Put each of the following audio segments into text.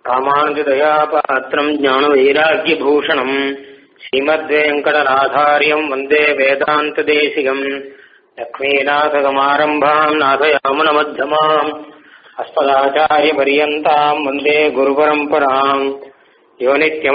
ராமானுஜதயா பாத்திரம் ஞானவைராக்கியபூஷணம் ஸ்ரீமத்வேங்கடநாதாரியம் வந்தே வேதாந்ததேசிகம் லக்ஷ்மீநாதகமாரம்பாம் நாதயாமுனமध्यமாம் अस्मदाचार्यपर्यन्ताम् वन्दे गुरुपरम्पराम् यो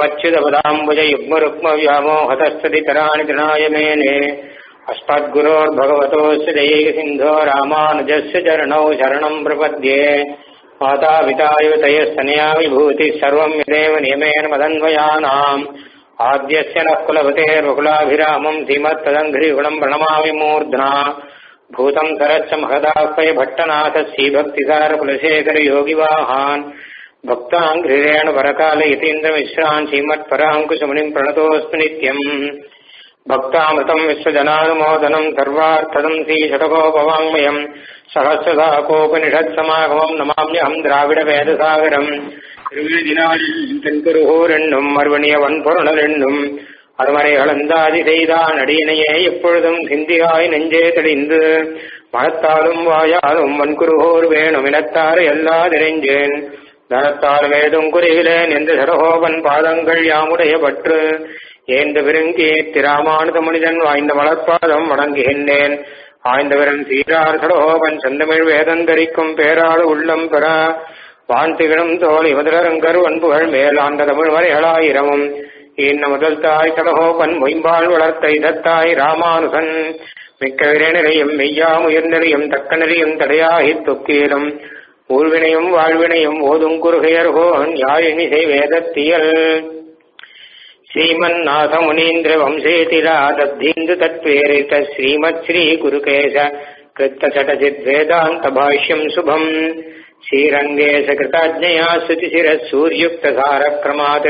नित्यमच्युतपदाम्बुजयुग्मरुक्मव्यामोहतस्तदितराणि तृणाय मेने अस्मद्गुरोर्भगवतोऽस्य दयैकसिन्धो रामानुजस्य चरणौ शरणम् प्रपद्ये मातापितायुतयस्तनया विभूतिः सर्वम् यदेव नियमेन मदन्वयानाम् आद्यस्य नः कुलपतेर्वकुलाभिरामम् श्रीमत्तदङ्घ्रिगुणम् प्रणमामि मूर्ध्ना भूतम् सरच्च महदाह्वय भट्टनाथ श्रीभक्तिसारकुलशेखर योगिवाहान् भक्ताङ्घ्रिरेण वरकाल यतीन्द्रमिश्रान् श्रीमत्पराङ्कुशमुनिम् प्रणतोऽस्मि नित्यम् भक्तामृतम् विश्वजनानुमोदनम् सर्वार्थदम् श्रीशतकोपवाङ्मयम् सहस्रसाकोपनिषत्समागमम् नमाम्यहम् द्राविडवेदसागरम् திருவிழிதினாளில் தென்கருகூரென்னும் மறுவணிய வன்பொருணலென்னும் அருமறை அளந்தாதி செய்தான் அடியினையே எப்பொழுதும் சிந்தியாய் நெஞ்சே தெளிந்து மனத்தாலும் வாயாலும் வன்குருகோர் வேணும் இனத்தாறு எல்லா நிறைஞ்சேன் தனத்தால் வேதும் குறைவிலேன் என்று சரகோபன் பாதங்கள் யாமுடைய பற்று ஏந்த விருங்கி திராமானுத மனிதன் வாய்ந்த மலர்பாதம் வணங்குகின்றேன் ஆய்ந்தவரன் சீரார் சடகோபன் செந்தமிழ் வேதந்தரிக்கும் பேராடு உள்ளம் பெற வான்திகளும் தோல் இவதரங்கரு அன்புகள் மேலாண்ட தமிழ் வரைகளாயிரமும் இன்ன முதல் தாய் தடகோபன் மொயம்பாள் வளர்த்த இதத்தாய் ராமானுசன் மிக்க விரைநிலையும் மெய்யாம் உயர்நிலையும் தக்க நிலையும் தடையாகித் தொக்கீரும் ஊழ்வினையும் வாழ்வினையும் ஓதும் குறுகையர்கோன் யாழினிசை வேதத்தியல் ஸ்ரீமன்னாத முனீந்திர வம்சேதிரா தத்தீந்து தத்வேரித ஸ்ரீமத் ஸ்ரீ குருகேச கிருத்த சடசித் வேதாந்த பாஷ்யம் சுபம் श्रीरङ्गे सकृताज्ञया श्रुतिशिरः सूर्युक्तसारक्रमात्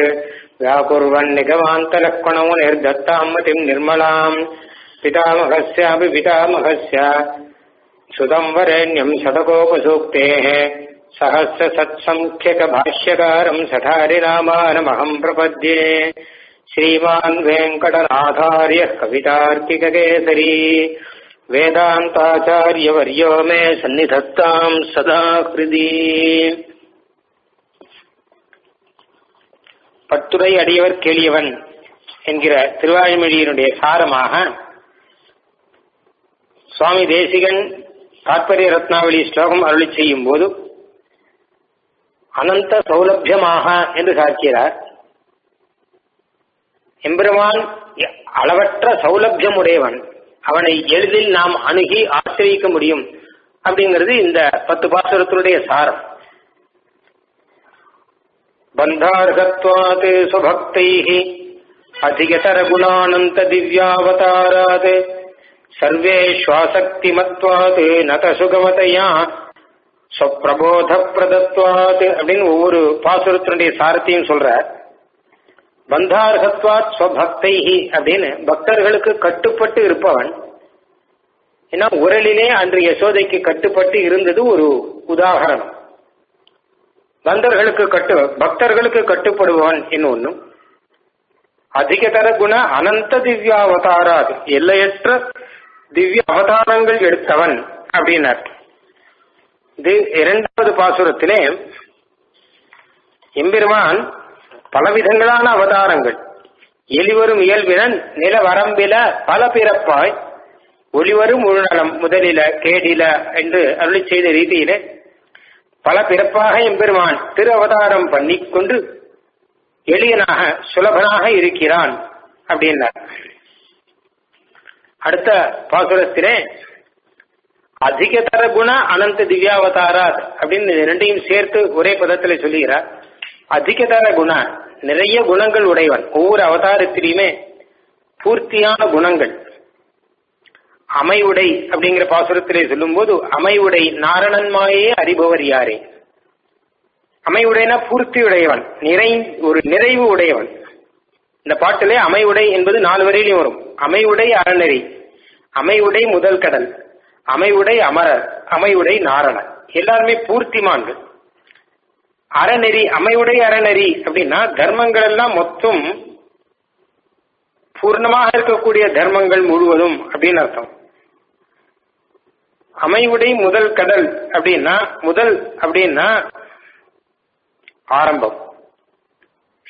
व्याकुर्वन्निगमान्तलक्ष्मणमुनिर्दत्ताम् मतिम् निर्मलाम् पितामहस्यापि पितामहस्य सुतम् वरेण्यम् शतकोपसूक्तेः सहस्रसत्सङ्ख्यकभाष्यकारम् सठारिनामानमहम् प्रपद्ये श्रीमान् वेङ्कटनाथार्यः कवितार्किककेसरी வேதாந்தாச்சாரியவரியோ மே சந்நிதத்தாம் சதா கிருதி பத்துரை அடியவர் கேளியவன் என்கிற திருவாய்மொழியினுடைய சாரமாக சுவாமி தேசிகன் தாற்பரிய ரத்னாவளி ஸ்லோகம் அருளி செய்யும் போது அனந்த சௌலபியமாக என்று சாட்சியார் எம்பெருமான் அளவற்ற சௌலபியம் உடையவன் அவனை எளிதில் நாம் அணுகி ஆசிரியிக்க முடியும் அப்படிங்கிறது இந்த பத்து பாசுரத்தினுடைய சாரம் பந்தார்கத்வாத் சுபக்தை அதிகதர குணானந்த திவ்யாவதாராத் சர்வேஸ்வாசக்திமத்வாத் நத சுகமதையா சொப்பிரபோத பிரதத்வாத் அப்படின்னு ஒவ்வொரு பாசுரத்தினுடைய சாரத்தையும் சொல்ற பந்தார்கத்வாத் ஸ்வபக்தை அப்படின்னு பக்தர்களுக்கு கட்டுப்பட்டு இருப்பவன் ஏன்னா உரலிலே அன்று யசோதைக்கு கட்டுப்பட்டு இருந்தது ஒரு உதாகரணம் பந்தர்களுக்கு கட்டு பக்தர்களுக்கு கட்டுப்படுபவன் என்ன ஒண்ணும் அதிகதர குண அனந்த திவ்ய அவதாராது எல்லையற்ற திவ்ய அவதாரங்கள் எடுத்தவன் அப்படின்னார் இது இரண்டாவது பாசுரத்திலே எம்பெருமான் பலவிதங்களான அவதாரங்கள் எலிவரும் இயல்பினன் நில வரம்பில பல பிறப்பாய் ஒளிவரும் உள்நலம் முதலில கேடில என்று அருளி செய்த ரீதியில பல பிறப்பாக எம்பெருமான் திரு அவதாரம் பண்ணிக்கொண்டு எளியனாக சுலபனாக இருக்கிறான் அப்படின்னார் அடுத்த பாசுரத்திலே அதிகதர குண அனந்த திவ்யாவதாராத் அப்படின்னு ரெண்டையும் சேர்த்து ஒரே பதத்தில் சொல்லுகிறார் அதிகதர குண நிறைய குணங்கள் உடையவன் ஒவ்வொரு அவதாரத்திலையுமே பூர்த்தியான குணங்கள் அமைவுடை அப்படிங்கிற பாசுரத்திலே சொல்லும் போது அமைவுடை நாரணன்மாயே அறிபவர் யாரே அமைவுடைனா பூர்த்தி உடையவன் நிறை ஒரு நிறைவு உடையவன் இந்த பாட்டிலே அமைவுடை என்பது நாலு வரையிலும் வரும் அமைவுடை அறநெறி அமைவுடை முதல் கடல் அமைவுடை அமரர் அமைவுடை நாரணன் எல்லாருமே பூர்த்திமான்கள் அறநெறி அமைவுடைய அறநெறி அப்படின்னா தர்மங்கள் எல்லாம் மொத்தம் பூர்ணமாக இருக்கக்கூடிய தர்மங்கள் முழுவதும் அப்படின்னு அர்த்தம் அமைவுடை முதல் கடல் அப்படின்னா முதல் அப்படின்னா ஆரம்பம்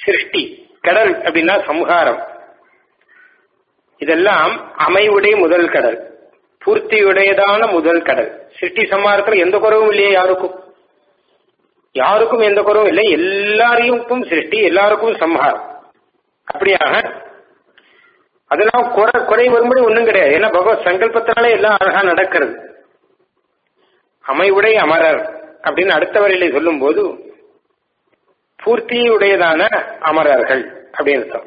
சிருஷ்டி கடல் அப்படின்னா சம்ஹாரம் இதெல்லாம் அமைவுடைய முதல் கடல் பூர்த்தியுடையதான முதல் கடல் சிருஷ்டி சம்ஹாரத்துல எந்த குறவும் இல்லையே யாருக்கும் யாருக்கும் எந்த குறவும் இல்லை எல்லாரையும் சிருஷ்டி எல்லாருக்கும் சம்ஹாரம் அப்படியாக அதெல்லாம் குறை குறை வரும்படி ஒன்றும் கிடையாது ஏன்னா பகவத் சங்கல்பத்தினாலே எல்லாம் அழகா நடக்கிறது அமைவுடைய அமரர் அப்படின்னு அடுத்த வரையில சொல்லும் போது பூர்த்தியுடையதான அமரர்கள் அப்படின்னு அர்த்தம்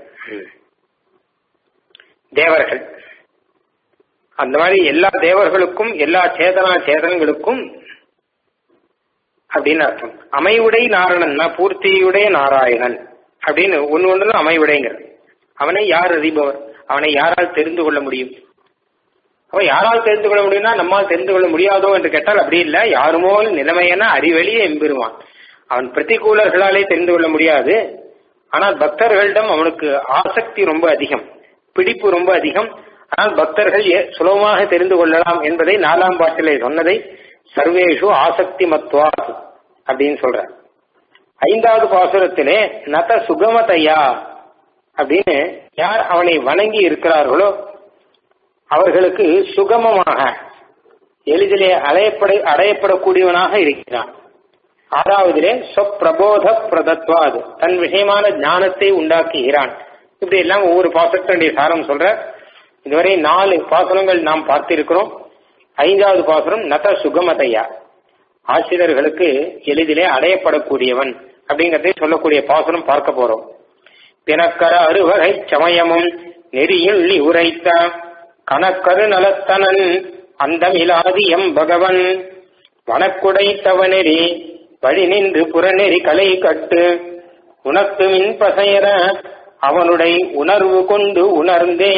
தேவர்கள் அந்த மாதிரி எல்லா தேவர்களுக்கும் எல்லா சேதனா சேதனங்களுக்கும் அப்படின்னு அர்த்தம் அமைவுடை நாரணன்னா பூர்த்தியுடைய நாராயணன் அப்படின்னு ஒன்னு ஒன்று அமைவுடைங்கிறது அவனை யார் அறிபவர் அவனை யாரால் தெரிந்து கொள்ள முடியும் அவன் யாரால் தெரிந்து கொள்ள முடியும்னா நம்மால் தெரிந்து கொள்ள முடியாதோ என்று கேட்டால் அப்படி இல்லை யாருமோ நிலைமையென அறிவெளியே எம்பெருவான் அவன் பிரதிகூலர்களாலே தெரிந்து கொள்ள முடியாது ஆனால் பக்தர்களிடம் அவனுக்கு ஆசக்தி ரொம்ப அதிகம் பிடிப்பு ரொம்ப அதிகம் ஆனால் பக்தர்கள் சுலபமாக தெரிந்து கொள்ளலாம் என்பதை நாலாம் பாட்டிலே சொன்னதை சர்வேஷு ஆசக்தி மத்வா அப்படின்னு சொல்ற ஐந்தாவது பாசுரத்திலே நத சுகமதையா அப்படின்னு யார் அவனை வணங்கி இருக்கிறார்களோ அவர்களுக்கு சுகமமாக எளிதிலே அடையப்பட அடையப்படக்கூடியவனாக இருக்கிறான் ஆறாவதிலே சொப்பிரபோத பிரதத்வாது தன் விஷயமான ஞானத்தை உண்டாக்குகிறான் இப்படி எல்லாம் ஒவ்வொரு பாசத்தினுடைய சாரம் சொல்ற இதுவரை நாலு பாசனங்கள் நாம் பார்த்திருக்கிறோம் ஐந்தாவது பாசனம் நத சுகமதையா ஆசிரியர்களுக்கு எளிதிலே அடையப்படக்கூடியவன் அப்படிங்கறதை சொல்லக்கூடிய பாசனம் பார்க்க போறோம் பிணக்கர அறுவகை சமயமும் நெறியில் உரைத்த கணக்கரு நலத்தனன் அந்தமிலாதியம் பகவன் வனக்குடைத்தவனெறி வழி நின்று புறநெறி கலை கட்டு உனக்கு மின் பசையர அவனுடைய உணர்வு கொண்டு உணர்ந்தே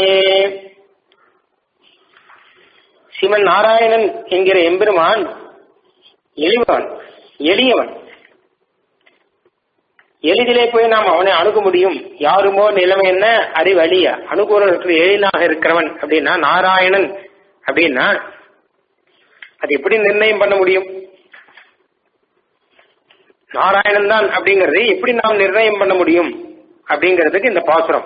சிவன் நாராயணன் என்கிற எம்பெருமான் எளிவன் எளியவன் எளிதிலே போய் நாம் அவனை அணுக முடியும் யாருமோ நிலைமை என்ன அறிவழிய அனுகூலர்களுக்கு எளிதாக இருக்கிறவன் அப்படின்னா நாராயணன் அப்படின்னா அது எப்படி நிர்ணயம் பண்ண முடியும் நாராயணன் தான் அப்படிங்கறது எப்படி நாம் நிர்ணயம் பண்ண முடியும் அப்படிங்கிறதுக்கு இந்த பாசுரம்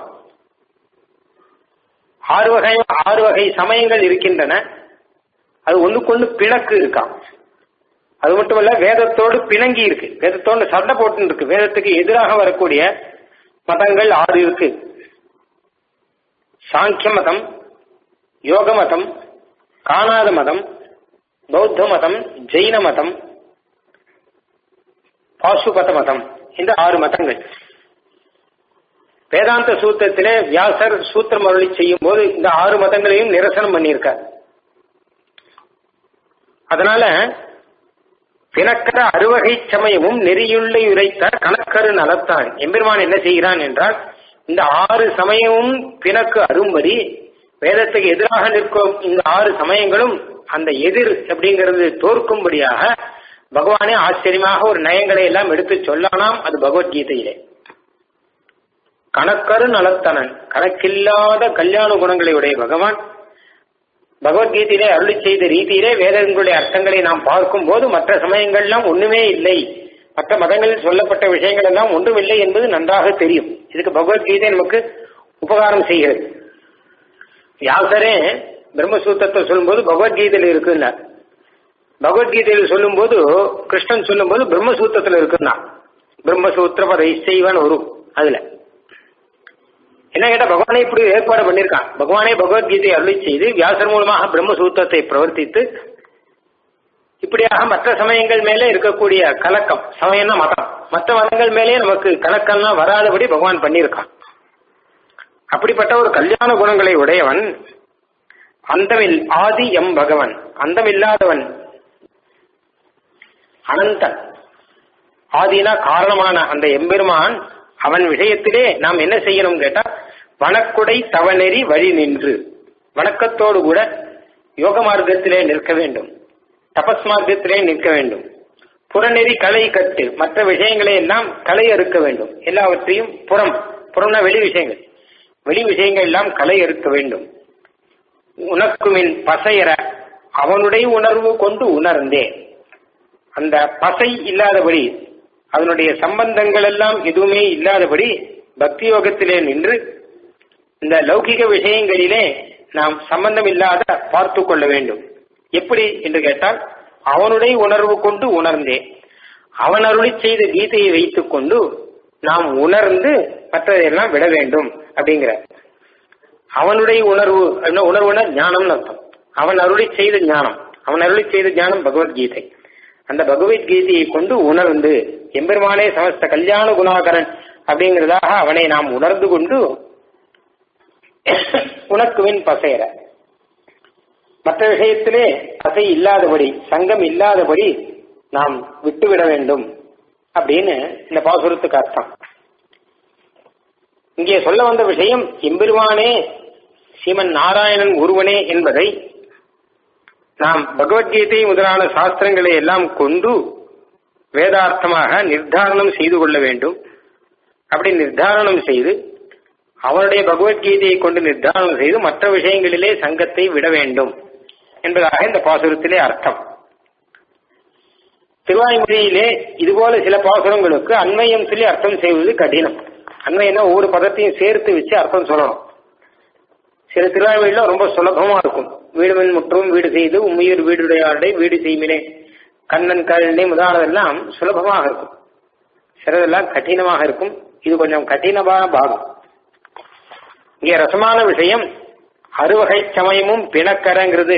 ஆறு வகை ஆறு வகை சமயங்கள் இருக்கின்றன அது ஒண்ணுக்கொண்ணு பிணக்கு இருக்கான் அது மட்டுமல்ல வேதத்தோடு பிணங்கி இருக்கு வேதத்தோடு சண்டை போட்டு இருக்கு வேதத்துக்கு எதிராக வரக்கூடிய மதங்கள் ஆறு இருக்கு சாங்கிய மதம் யோக மதம் காணாத மதம் பௌத்த மதம் ஜெயின மதம் பாசுபத மதம் இந்த ஆறு மதங்கள் வேதாந்த சூத்திரத்திலே வியாசர் சூத்திரம் அருளி செய்யும் போது இந்த ஆறு மதங்களையும் நிரசனம் பண்ணியிருக்கார் அதனால பிணக்கர அறுவகை சமயமும் நெறியுள்ள உரைத்த கணக்கரு நலத்தான் எம்பெருமான் என்ன செய்கிறான் என்றால் இந்த ஆறு சமயமும் பிணக்கு அரும்படி வேதத்துக்கு எதிராக நிற்கும் இந்த ஆறு சமயங்களும் அந்த எதிர் அப்படிங்கிறது தோற்கும்படியாக பகவானே ஆச்சரியமாக ஒரு நயங்களை எல்லாம் எடுத்து சொல்லலாம் அது பகவத்கீதையிலே கணக்கரு நலத்தனன் கணக்கில்லாத கல்யாண குணங்களை உடைய பகவான் பகவத்கீதையிலே அருளி செய்த ரீதியிலே வேதங்களுடைய அர்த்தங்களை நாம் பார்க்கும் போது மற்ற சமயங்கள்லாம் ஒண்ணுமே இல்லை மற்ற மதங்களில் சொல்லப்பட்ட விஷயங்கள் எல்லாம் ஒன்றுமில்லை என்பது நன்றாக தெரியும் இதுக்கு பகவத்கீதை நமக்கு உபகாரம் செய்கிறது வியாசரே பிரம்மசூத்திரத்தை சொல்லும்போது பகவத்கீதையில் இருக்குன்னா பகவத்கீதையில் சொல்லும்போது கிருஷ்ணன் சொல்லும்போது பிரம்மசூத்திரத்தில் இருக்குன்னா பிரம்மசூத்திர பத இசைவன் வரும் அதுல என்ன கேட்டா பகவானே இப்படி ஏற்பாடு பண்ணிருக்கான் பகவானே பகவத்கீதை அருளி செய்து வியாசர் மூலமாக பிரம்மசூத்திரத்தை பிரவர்த்தித்து இப்படியாக மற்ற சமயங்கள் மேலே இருக்கக்கூடிய கலக்கம் சமயம்னா மதம் மற்ற மதங்கள் மேலே நமக்கு கலக்கம்லாம் வராதபடி பகவான் பண்ணியிருக்கான் அப்படிப்பட்ட ஒரு கல்யாண குணங்களை உடையவன் அந்தமில் ஆதி எம் பகவன் அந்தமில்லாதவன் அனந்தன் ஆதினா காரணமான அந்த எம்பெருமான் அவன் விஷயத்திலே நாம் என்ன செய்யணும் கேட்டா வனக்குடை தவநெறி வழி நின்று வணக்கத்தோடு கூட யோக மார்க்கத்திலே நிற்க வேண்டும் தபஸ் மார்க்கத்திலே நிற்க வேண்டும் புறநெறி களை கட்டு மற்ற விஷயங்களை எல்லாம் களை அறுக்க வேண்டும் எல்லாவற்றையும் புறம் புறம்னா வெளி விஷயங்கள் வெளி விஷயங்கள் எல்லாம் களை அறுக்க வேண்டும் உனக்குமின் பசையற அவனுடைய உணர்வு கொண்டு உணர்ந்தே அந்த பசை இல்லாதபடி அதனுடைய சம்பந்தங்கள் எல்லாம் எதுவுமே இல்லாதபடி பக்தி யோகத்திலே நின்று இந்த லௌகிக விஷயங்களிலே நாம் சம்பந்தம் இல்லாத பார்த்து கொள்ள வேண்டும் எப்படி என்று கேட்டால் அவனுடைய உணர்வு கொண்டு உணர்ந்தே அவன் அருளி செய்த கீதையை வைத்துக் கொண்டு நாம் உணர்ந்து மற்றதையெல்லாம் விட வேண்டும் அப்படிங்கிற அவனுடைய உணர்வு அப்படின்னா உணர்வுனா ஞானம்னு அர்த்தம் அவன் அருளி செய்த ஞானம் அவன் அருளி செய்த ஞானம் பகவத்கீதை அந்த பகவத்கீதையை கொண்டு உணர்ந்து எம்பெருமானே சமஸ்த கல்யாண குணாகரன் அப்படிங்கிறதாக அவனை நாம் உணர்ந்து கொண்டு உனக்குவின் பசையற மற்ற விஷயத்திலே பசை இல்லாதபடி சங்கம் இல்லாதபடி நாம் விட்டுவிட வேண்டும் அப்படின்னு இந்த பாசுரத்துக்கு அர்த்தம் இங்கே சொல்ல வந்த விஷயம் எம்பெருமானே ஸ்ரீமன் நாராயணன் ஒருவனே என்பதை நாம் பகவத்கீதை முதலான சாஸ்திரங்களை எல்லாம் கொண்டு வேதார்த்தமாக நிர்தாரணம் செய்து கொள்ள வேண்டும் அப்படி நிர்தாரணம் செய்து அவனுடைய பகவத்கீதையை கொண்டு நிர்தாரணம் செய்து மற்ற விஷயங்களிலே சங்கத்தை விட வேண்டும் என்பதாக இந்த பாசுரத்திலே அர்த்தம் திருவாய்மொழியிலே இதுபோல சில பாசுரங்களுக்கு அண்மையம் சொல்லி அர்த்தம் செய்வது கடினம் அண்மையம்னா ஒவ்வொரு பதத்தையும் சேர்த்து வச்சு அர்த்தம் சொல்லணும் சில திருவாய்மொழியில ரொம்ப சுலபமா இருக்கும் வீடுமன் முற்றும் வீடு செய்து உம்மையூர் வீடுடையாருடைய வீடு செய்மினே கண்ணன் கழனி முதலானதெல்லாம் சுலபமாக இருக்கும் சிலதெல்லாம் கடினமாக இருக்கும் இது கொஞ்சம் கடினமான பாகம் இங்கே ரசமான விஷயம் அறுவகை சமயமும் பிணக்கரங்கிறது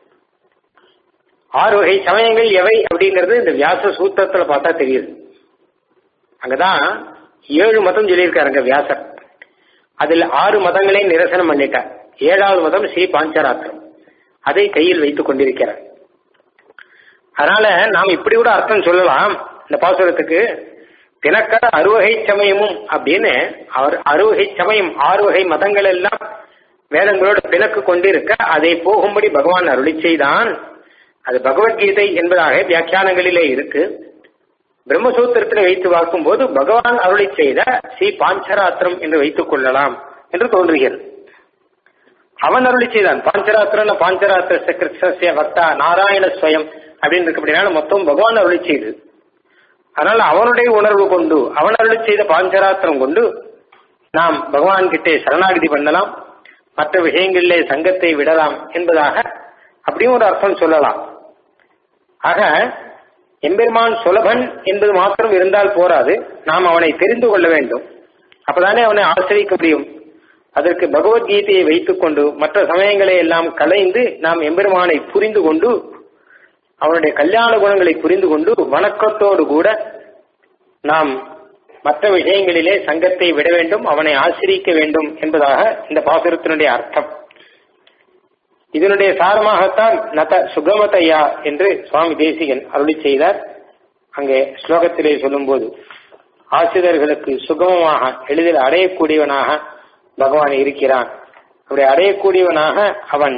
ஆறு வகை சமயங்கள் எவை அப்படிங்கிறது இந்த வியாச சூத்திரத்துல பார்த்தா தெரியுது அங்கதான் ஏழு மதம் சொல்லியிருக்காருங்க வியாசர் அதில் ஆறு மதங்களை நிரசனம் பண்ணிட்டார் ஏழாவது மதம் ஸ்ரீ பாஞ்சராத்திரம் அதை கையில் வைத்துக் கொண்டிருக்கிறார் அதனால நாம் இப்படி கூட அர்த்தம் சொல்லலாம் இந்த பாசுரத்துக்கு பிணக்கர அறுவகை சமயமும் அப்படின்னு அவர் அறுவகை சமயம் ஆறு வகை மதங்கள் எல்லாம் வேதங்களோட பிணக்கு கொண்டிருக்க அதை போகும்படி பகவான் அருளி செய்தான் அது பகவத்கீதை என்பதாக வியாக்கியானங்களிலே இருக்கு பிரம்மசூத்திரத்தில் வைத்து பார்க்கும்போது பகவான் அருளி செய்த ஸ்ரீ பாஞ்சராத்திரம் என்று வைத்துக் கொள்ளலாம் என்று தோன்றுகிறது அவன் அருளி செய்தான் பாஞ்சராத்திரம் பாஞ்சராத்திர கிருஷ்ணசிய பக்தா நாராயண ஸ்வயம் அப்படின்னு இருக்கு அப்படின்னா மொத்தம் பகவான் அருளி செய்து அதனால அவனுடைய உணர்வு கொண்டு அவன் அருளி செய்த பாஞ்சராத்திரம் கொண்டு நாம் பகவான் கிட்டே சரணாகிதி பண்ணலாம் மற்ற விஷயங்களிலே சங்கத்தை விடலாம் என்பதாக அப்படியும் ஒரு அர்த்தம் சொல்லலாம் ஆக எம்பெருமான் சுலபன் என்பது மாத்திரம் இருந்தால் போராது நாம் அவனை தெரிந்து கொள்ள வேண்டும் அப்பதானே அவனை ஆசிரிக்க முடியும் அதற்கு பகவத்கீதையை வைத்துக் கொண்டு மற்ற சமயங்களை எல்லாம் கலைந்து நாம் எம்பெருமானை புரிந்து கொண்டு அவனுடைய கல்யாண குணங்களை புரிந்து கொண்டு வணக்கத்தோடு கூட நாம் மற்ற விஷயங்களிலே சங்கத்தை விட வேண்டும் அவனை ஆசிரிக்க வேண்டும் என்பதாக இந்த பாசுரத்தினுடைய அர்த்தம் இதனுடைய சாரமாகத்தான் நத சுகமதையா என்று சுவாமி தேசிகன் அருளி செய்தார் அங்கே ஸ்லோகத்திலே சொல்லும்போது ஆசிரியர்களுக்கு சுகமமாக எளிதில் அடையக்கூடியவனாக பகவான் இருக்கிறான் அப்படி அடையக்கூடியவனாக அவன்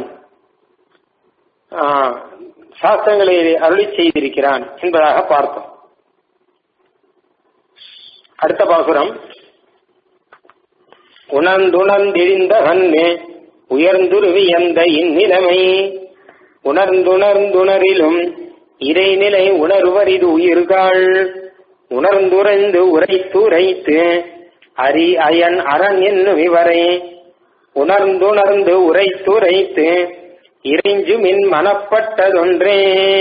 சாஸ்திரங்களை அருளி செய்திருக்கிறான் என்பதாக பார்த்தோம் அடுத்த பாசுரம் உணர்ந்துணர்ந்திழிந்த கண்ணே உயர்ந்துருவி எந்த இந்நிலைமை உணர்ந்துணர்ந்துணரிலும் இறைநிலை உணர்வரிது உயிர்கள் உணர்ந்துரைந்து உரைத்துரைத்து அரி அயன் அரண் என்னும் இவரை உணர்ந்துணர்ந்து உரைத்துரைத்து இறைஞ்சு மின் மனப்பட்டதொன்றே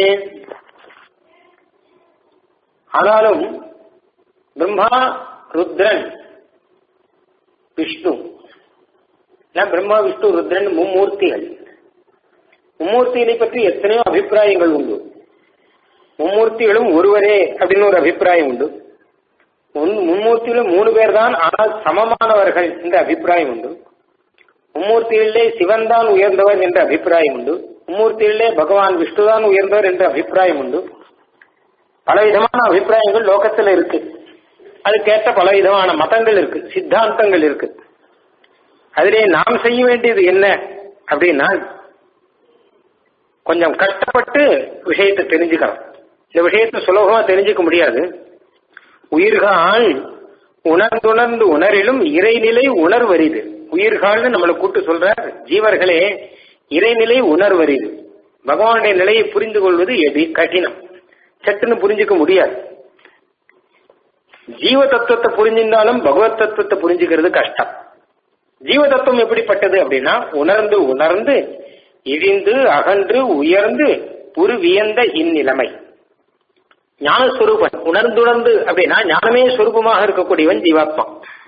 ஆனாலும் பிரம்மா ருத்ரன் விஷ்ணு பிரம்மா விஷ்ணு ருத்ரன் மும்மூர்த்திகள் மும்மூர்த்திகளை பற்றி எத்தனையோ அபிப்பிராயங்கள் உண்டு மும்மூர்த்திகளும் ஒருவரே அப்படின்னு ஒரு அபிப்பிராயம் உண்டு மும்மூர்த்திகளும் மூணு பேர் தான் ஆனால் சமமானவர்கள் என்ற அபிப்பிராயம் உண்டு மும்மூர்த்திகளிலே சிவன் தான் உயர்ந்தவர் என்ற அபிப்பிராயம் உண்டு மும்மூர்த்திகளிலே பகவான் விஷ்ணுதான் உயர்ந்தவர் என்ற அபிப்பிராயம் உண்டு பலவிதமான அபிப்பிராயங்கள் லோகத்தில் இருக்கு அதுக்கேற்ற பலவிதமான மதங்கள் இருக்கு சித்தாந்தங்கள் இருக்கு அதிலே நாம் செய்ய வேண்டியது என்ன அப்படின்னா கொஞ்சம் கஷ்டப்பட்டு விஷயத்தை தெரிஞ்சுக்கணும் இந்த விஷயத்தை சுலபமா தெரிஞ்சுக்க முடியாது உயிர்கள் உணர்ந்துணர்ந்து உணரிலும் இறைநிலை உணர்வரிது உயிர்கள்னு நம்மளை கூட்டு சொல்ற ஜீவர்களே இறைநிலை உணர்வரிது பகவானுடைய நிலையை புரிந்து கொள்வது எது கடினம் சட்டுன்னு புரிஞ்சுக்க முடியாது ஜீவ தத்துவத்தை புரிஞ்சிருந்தாலும் பகவத் தத்துவத்தை புரிஞ்சுக்கிறது கஷ்டம் ஜீவ தத்துவம் எப்படிப்பட்டது அப்படின்னா உணர்ந்து உணர்ந்து இழிந்து அகன்று உயர்ந்து புரு வியந்த இந்நிலைமை ஞானஸ்வரூபன் உணர்ந்துணர்ந்து அப்படின்னா ஞானமே சுரூபமாக இருக்கக்கூடியவன் ஜீவாத்மா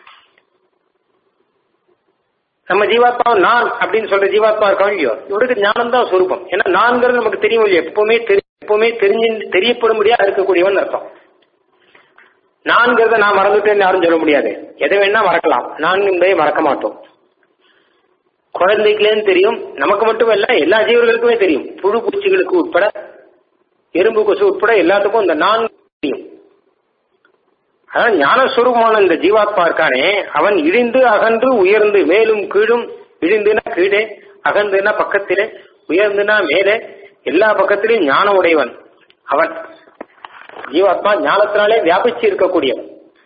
நம்ம ஜீவாத்மா நான் அப்படின்னு சொல்ற ஜீவாத்மா இருக்கான் இல்லையோ இவருக்கு ஞானம் தான் சுரூபம் ஏன்னா நான்கிறது நமக்கு தெரியும் இல்லையோ எப்பவுமே தெரி எப்பவுமே தெரிஞ்சு தெரியப்படும்படியா இருக்கக்கூடியவன் அர்த்தம் நான்கிறத நான் மறந்துட்டேன்னு யாரும் சொல்ல முடியாது எதை வேணா மறக்கலாம் நான் என்பதை மறக்க மாட்டோம் குழந்தைக்குலேன்னு தெரியும் நமக்கு மட்டும் இல்ல எல்லா ஜீவர்களுக்குமே தெரியும் புழு பூச்சிகளுக்கு உட்பட எறும்பு கொசு உட்பட எல்லாத்துக்கும் இந்த நான் தெரியும் அதான் ஞானஸ்வரூபமான இந்த ஜீவாத்மா இருக்கானே அவன் இழிந்து அகன்று உயர்ந்து மேலும் கீழும் இழிந்துனா கீழே அகன்றுனா பக்கத்திலே உயர்ந்துனா மேலே எல்லா பக்கத்திலும் ஞானம் உடையவன் அவன் ஜீவாத்மா ஞானத்தினாலே வியாபிச்சு இருக்கக்கூடியவன்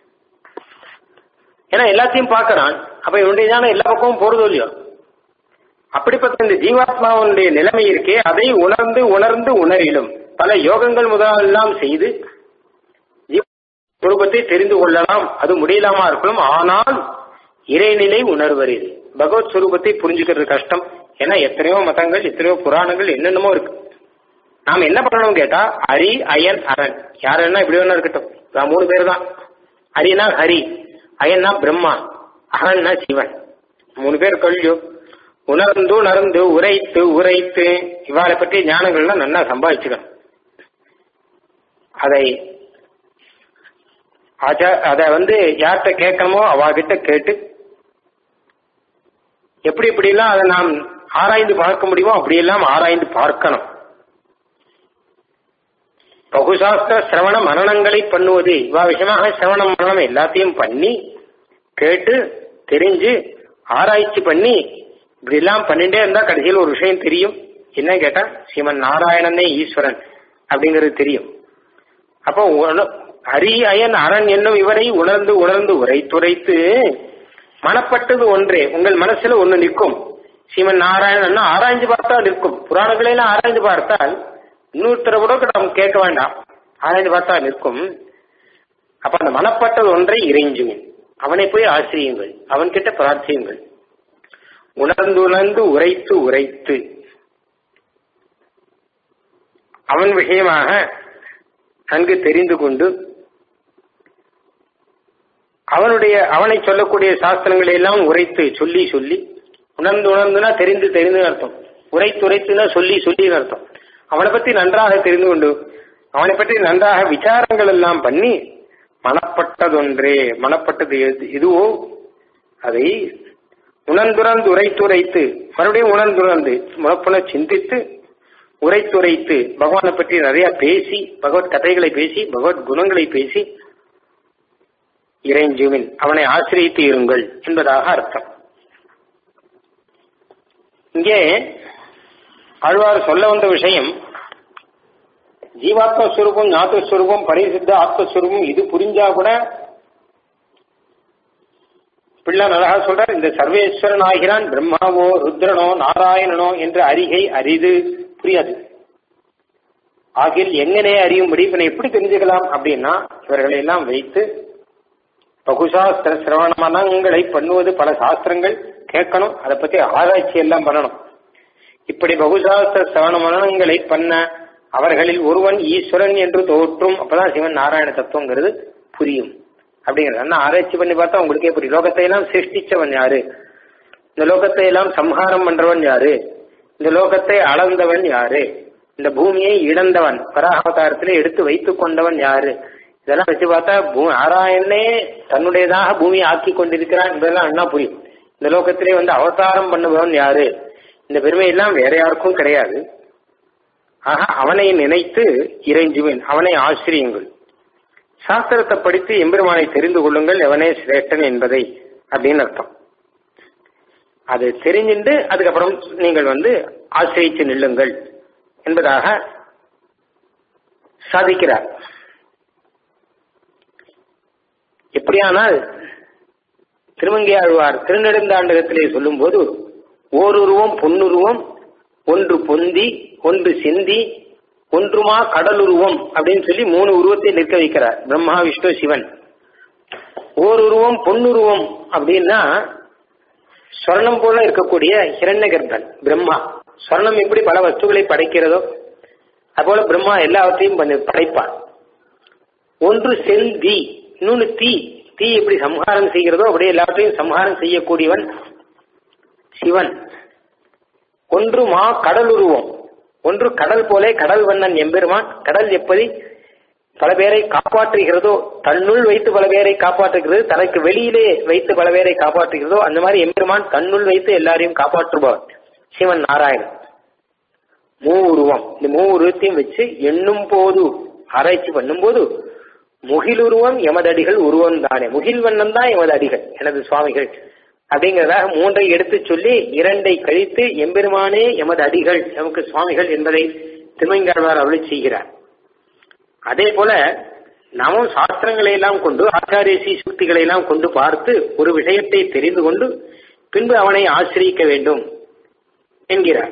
ஏன்னா எல்லாத்தையும் பார்க்கறான் அப்ப இவனுடைய ஞானம் எல்லா பக்கமும் போறது இல்லையோ அப்படிப்பட்ட இந்த ஜீவாத்மாவுடைய நிலைமை இருக்கே அதை உணர்ந்து உணர்ந்து உணரிலும் பல யோகங்கள் முதலெல்லாம் செய்து சுரூபத்தை தெரிந்து கொள்ளலாம் அது முடியலாமா இருக்கலாம் ஆனால் இறைநிலை உணர்வரில் பகவத் சுரூபத்தை புரிஞ்சுக்கிறது கஷ்டம் ஏன்னா எத்தனையோ மதங்கள் எத்தனையோ புராணங்கள் என்னென்னமோ இருக்கு நாம் என்ன பண்ணணும் கேட்டா ஹரி அயன் அரண் யாருன்னா இப்படி வேணா இருக்கட்டும் நான் மூணு பேர் தான் ஹரினா ஹரி அயன்னா பிரம்மா அகன்னா சிவன் மூணு பேர் கல்யோ உணர்ந்து உணர்ந்து உரைத்து உரைத்து இவாளை பற்றி ஞானங்கள்லாம் நல்லா சம்பாதிச்சுக்கணும் அதை அத வந்து யார்கிட்ட கேட்கணுமோ அவகிட்ட கேட்டு எப்படி எப்படிலாம் அதை நாம் ஆராய்ந்து பார்க்க முடியுமோ அப்படியெல்லாம் ஆராய்ந்து பார்க்கணும் பகுசாஸ்திர சிரவண மரணங்களை பண்ணுவது இவா விஷயமாக சிரவணம் மரணம் எல்லாத்தையும் பண்ணி கேட்டு தெரிஞ்சு ஆராய்ச்சி பண்ணி இப்படி எல்லாம் பண்ணிட்டே இருந்தா கடைசியில் ஒரு விஷயம் தெரியும் என்ன கேட்டா ஸ்ரீமன் நாராயணனே ஈஸ்வரன் அப்படிங்கிறது தெரியும் அப்போ ஹரி அயன் அரண் என்னும் இவரை உணர்ந்து உணர்ந்து உரைத்துரைத்து மனப்பட்டது ஒன்றே உங்கள் மனசுல ஒண்ணு நிற்கும் ஸ்ரீமன் நாராயணன் ஆராய்ஞ்சு பார்த்தா நிற்கும் புராணங்களெல்லாம் ஆராய்ந்து பார்த்தால் இன்னொருத்தரை கூட நாம் கேட்க வேண்டாம் ஆராய்ந்து பார்த்தா நிற்கும் அப்ப அந்த மனப்பட்டது ஒன்றை இறைஞ்சுவேன் அவனை போய் ஆசிரியுங்கள் அவன்கிட்ட பிரார்த்தியுங்கள் உணர்ந்து உணர்ந்து உரைத்து உரைத்து அவன் விஷயமாக நன்கு தெரிந்து கொண்டு அவனுடைய அவனை சொல்லக்கூடிய சாஸ்திரங்களை எல்லாம் உரைத்து சொல்லி சொல்லி உணர்ந்து உணர்ந்துனா தெரிந்து தெரிந்து அர்த்தம் உரைத்து உரைத்துனா சொல்லி சொல்லி அர்த்தம் அவனை பற்றி நன்றாக தெரிந்து கொண்டு அவனை பற்றி நன்றாக விசாரங்கள் எல்லாம் பண்ணி மனப்பட்டதொன்றே மனப்பட்டது இதுவோ அதை உணர்ந்துணர்ந்து உரைத்துரைத்து மறுபடியும் உணர்ந்துணர்ந்து முழப்புன சிந்தித்து உரைத்துரைத்து பகவானை பற்றி நிறைய பேசி பகவத் கதைகளை பேசி பகவத் குணங்களை பேசி இறைஞ்சுவின் அவனை ஆசிரியத்து இருங்கள் என்பதாக அர்த்தம் இங்கே ஆழ்வார் சொல்ல வந்த விஷயம் ஜீவாத்மஸ்வரூபம் ஞாத்தஸ்வரூபம் பரிசுத்த ஆத்மஸ்வரூபம் இது புரிஞ்சா கூட பிள்ளை அழகா சொல்றார் இந்த சர்வேஸ்வரன் ஆகிறான் பிரம்மாவோ ருத்ரனோ நாராயணனோ என்ற அறிகை அரிது புரியாது ஆகில் எங்கனே அறியும்படி இவனை எப்படி தெரிஞ்சுக்கலாம் அப்படின்னா இவர்களை எல்லாம் வைத்து பகுசாஸ்திர சிரவண மனங்களை பண்ணுவது பல சாஸ்திரங்கள் கேட்கணும் அதை பத்தி ஆராய்ச்சி எல்லாம் பண்ணணும் இப்படி பகுசாஸ்திர சிரவண மனங்களை பண்ண அவர்களில் ஒருவன் ஈஸ்வரன் என்று தோற்றும் அப்பதான் சிவன் நாராயண தத்துவங்கிறது புரியும் அப்படிங்கிறது ஆனா ஆராய்ச்சி பண்ணி பார்த்தா உங்களுக்கே புரியும் லோகத்தை எல்லாம் சிருஷ்டிச்சவன் யாரு இந்த லோகத்தை எல்லாம் சம்ஹாரம் பண்றவன் யாரு இந்த லோகத்தை அளந்தவன் யாரு இந்த பூமியை இழந்தவன் பராவதாரத்திலே எடுத்து வைத்துக் கொண்டவன் யாரு இதெல்லாம் வச்சு பார்த்தா பூ நாராயணனே தன்னுடையதாக பூமியை ஆக்கி கொண்டிருக்கிறான் என்பதெல்லாம் என்ன புரியும் இந்த லோகத்திலே வந்து அவதாரம் பண்ணுபவன் யாரு இந்த பெருமை எல்லாம் வேற யாருக்கும் கிடையாது ஆக அவனை நினைத்து இறைஞ்சுவேன் அவனை ஆசிரியுங்கள் சாஸ்திரத்தை படித்து எம்பெருமானை தெரிந்து கொள்ளுங்கள் எவனே சிரேஷ்டன் என்பதை அப்படின்னு அர்த்தம் அது தெரிஞ்சுட்டு அதுக்கப்புறம் நீங்கள் வந்து ஆசிரியித்து நில்லுங்கள் என்பதாக சாதிக்கிறார் எப்படியானால் திருமங்கையாழ்வார் திருநெடுந்தாண்டகத்திலே சொல்லும்போது ஓருருவம் பொன்னுருவம் ஒன்று பொந்தி ஒன்று சிந்தி ஒன்றுமா கடலுருவம் அப்படின்னு சொல்லி மூணு உருவத்தை நிற்க வைக்கிறார் பிரம்மா விஷ்ணு சிவன் ஓருருவம் பொன்னுருவம் அப்படின்னா சொர்ணம் போல இருக்கக்கூடிய ஹிரண்ய கர்ப்பன் பிரம்மா சொர்ணம் எப்படி பல வஸ்துக்களை படைக்கிறதோ அதுபோல பிரம்மா எல்லாவற்றையும் பண்ணி படைப்பான் ஒன்று செல் தீ இன்னொன்னு தீ தீ எப்படி சம்ஹாரம் செய்கிறதோ அப்படியே எல்லாவற்றையும் சம்ஹாரம் செய்யக்கூடியவன் சிவன் ஒன்று மா கடல் உருவம் ஒன்று கடல் போலே கடல் வண்ணன் எம்பெருமான் கடல் எப்படி பல பேரை காப்பாற்றுகிறதோ தன்னுள் வைத்து பல பேரை காப்பாற்றுகிறது தனக்கு வெளியிலே வைத்து பல பேரை காப்பாற்றுகிறதோ அந்த மாதிரி எம்பெருமான் தன்னுள் வைத்து எல்லாரையும் காப்பாற்றுபவன் சிவன் நாராயணன் மூ உருவம் இந்த மூ உருவத்தையும் வச்சு எண்ணும் போது ஆராய்ச்சி பண்ணும்போது முகிலுருவம் எமதடிகள் உருவம் தானே முகில் வண்ணம் தான் எமது அடிகள் எனது சுவாமிகள் அப்படிங்கிறதாக மூன்றை எடுத்து சொல்லி இரண்டை கழித்து எம்பெருமானே எமது அடிகள் எமக்கு சுவாமிகள் என்பதை திருமங்காழ்வார் அருளி செய்கிறார் அதே போல நாமும் சாஸ்திரங்களை எல்லாம் கொண்டு ஆச்சாரிய சீசுக்திகளை எல்லாம் கொண்டு பார்த்து ஒரு விஷயத்தை தெரிந்து கொண்டு பின்பு அவனை ஆசிரியிக்க வேண்டும் என்கிறார்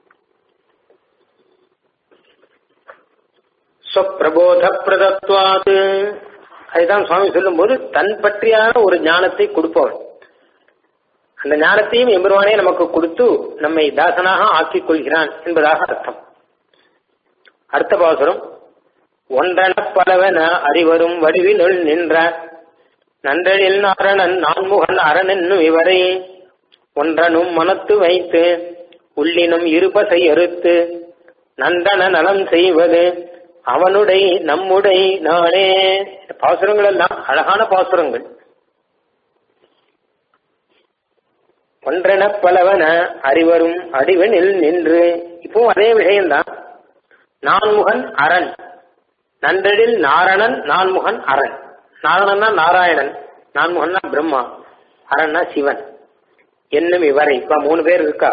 ஸ்வப்பிரபோத பிரதத்வாது அதுதான் சுவாமி சொல்லும்போது தன் பற்றியான ஒரு ஞானத்தை கொடுப்பவன் அந்த ஞானத்தையும் எம்பெருமானே நமக்கு கொடுத்து நம்மை தாசனாக ஆக்கிக் கொள்கிறான் என்பதாக அர்த்தம் அடுத்த பாசுரம் ஒன்றன பலவன அறிவரும் வடிவினுள் நின்ற நன்றனில் நாரணன் நான்முகன் அரணென்னும் இவரை ஒன்றனும் மனத்து வைத்து உள்ளினும் இருபசை அறுத்து நந்தன நலம் செய்வது அவனுடைய நம்முடைய நாளே பாசுரங்கள் எல்லாம் அழகான பாசுரங்கள் ஒன்றென பலவன அறிவரும் அடிவனில் நின்று இப்போ அதே விஷயம்தான் நான்முகன் அரண் நன்றடில் நாரணன் நான்முகன் அரண் நாரணன்னா நாராயணன் நான்முகன்னா பிரம்மா அரண்னா சிவன் என்னும் இவரை இப்ப மூணு பேர் இருக்கா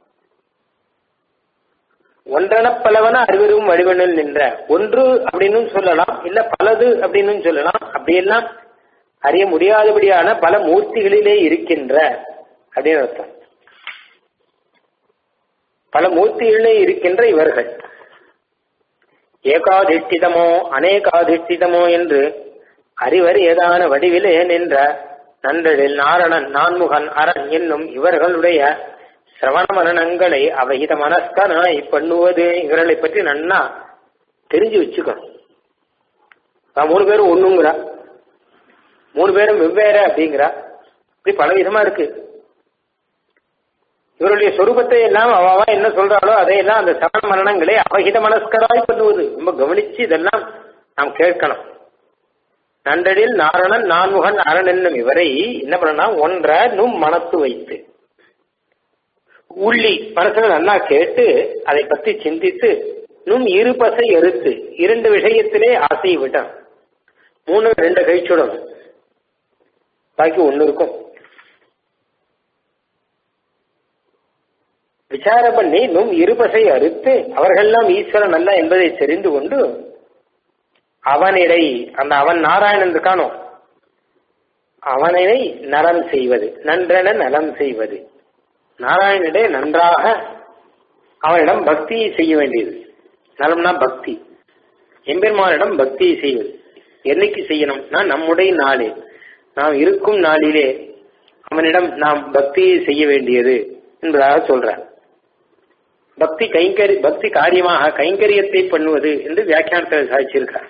ஒன்றென பலவன அறிவரும் வடிவனில் நின்ற ஒன்று அப்படின்னு சொல்லலாம் இல்ல பலது அப்படின்னு சொல்லலாம் அப்படியெல்லாம் அறிய முடியாதபடியான பல மூர்த்திகளிலே இருக்கின்ற அப்படின்னு அர்த்தம் பல மூர்த்திகளிலே இருக்கின்ற இவர்கள் ஏகாதிஷ்டிதமோ அநேகாதிஷ்டிதமோ என்று அறிவர் ஏதான வடிவிலே நின்ற நன்றலில் நாரணன் நான்முகன் அரண் என்னும் இவர்களுடைய சிரவண மனநங்களை அவகித மனஸ்கனாய் பண்ணுவது இவர்களை பற்றி நன்னா தெரிஞ்சு வச்சுக்கணும் நான் மூணு பேரும் ஒண்ணுங்கிறா மூணு பேரும் வெவ்வேறு அப்படிங்கிறா இப்படி பல விதமா இருக்கு இவருடைய சொரூபத்தை எல்லாம் அவ என்ன சொல்றாளோ அதையெல்லாம் அந்த சரண மரணங்களை அவகித மனஸ்கராய் பண்ணுவது ரொம்ப கவனிச்சு இதெல்லாம் நாம் கேட்கணும் நன்றடில் நாரணன் நான்முகன் அரண் என்னும் இவரை என்ன பண்ணனா ஒன்ற நும் மனத்து வைத்து உள்ளி மனசுல நல்லா கேட்டு அதை பற்றி சிந்தித்து நும் இருபசை எருத்து இரண்டு விஷயத்திலே ஆசை விட்டான் மூணு ரெண்டு கழிச்சுடணும் பாக்கி ஒண்ணு இருக்கும் விசாரம் பண்ணி நும் இருபசை அறுத்து அவர்கள்லாம் ஈஸ்வரன் அல்ல என்பதை தெரிந்து கொண்டு அவனிடை அந்த அவன் நாராயணன் இருக்கானோ அவனை நலம் செய்வது நன்றென நலம் செய்வது நாராயணனிடே நன்றாக அவனிடம் பக்தியை செய்ய வேண்டியது நலம்னா பக்தி எம்பெருமானிடம் பக்தியை செய்வது என்னைக்கு செய்யணும்னா நம்முடைய நாளே நாம் இருக்கும் நாளிலே அவனிடம் நாம் பக்தியை செய்ய வேண்டியது என்பதாக சொல்றார் பக்தி கைங்கரி பக்தி காரியமாக கைங்கரியத்தை பண்ணுவது என்று வியாக்கியானத்தில் சாதிச்சிருக்கார்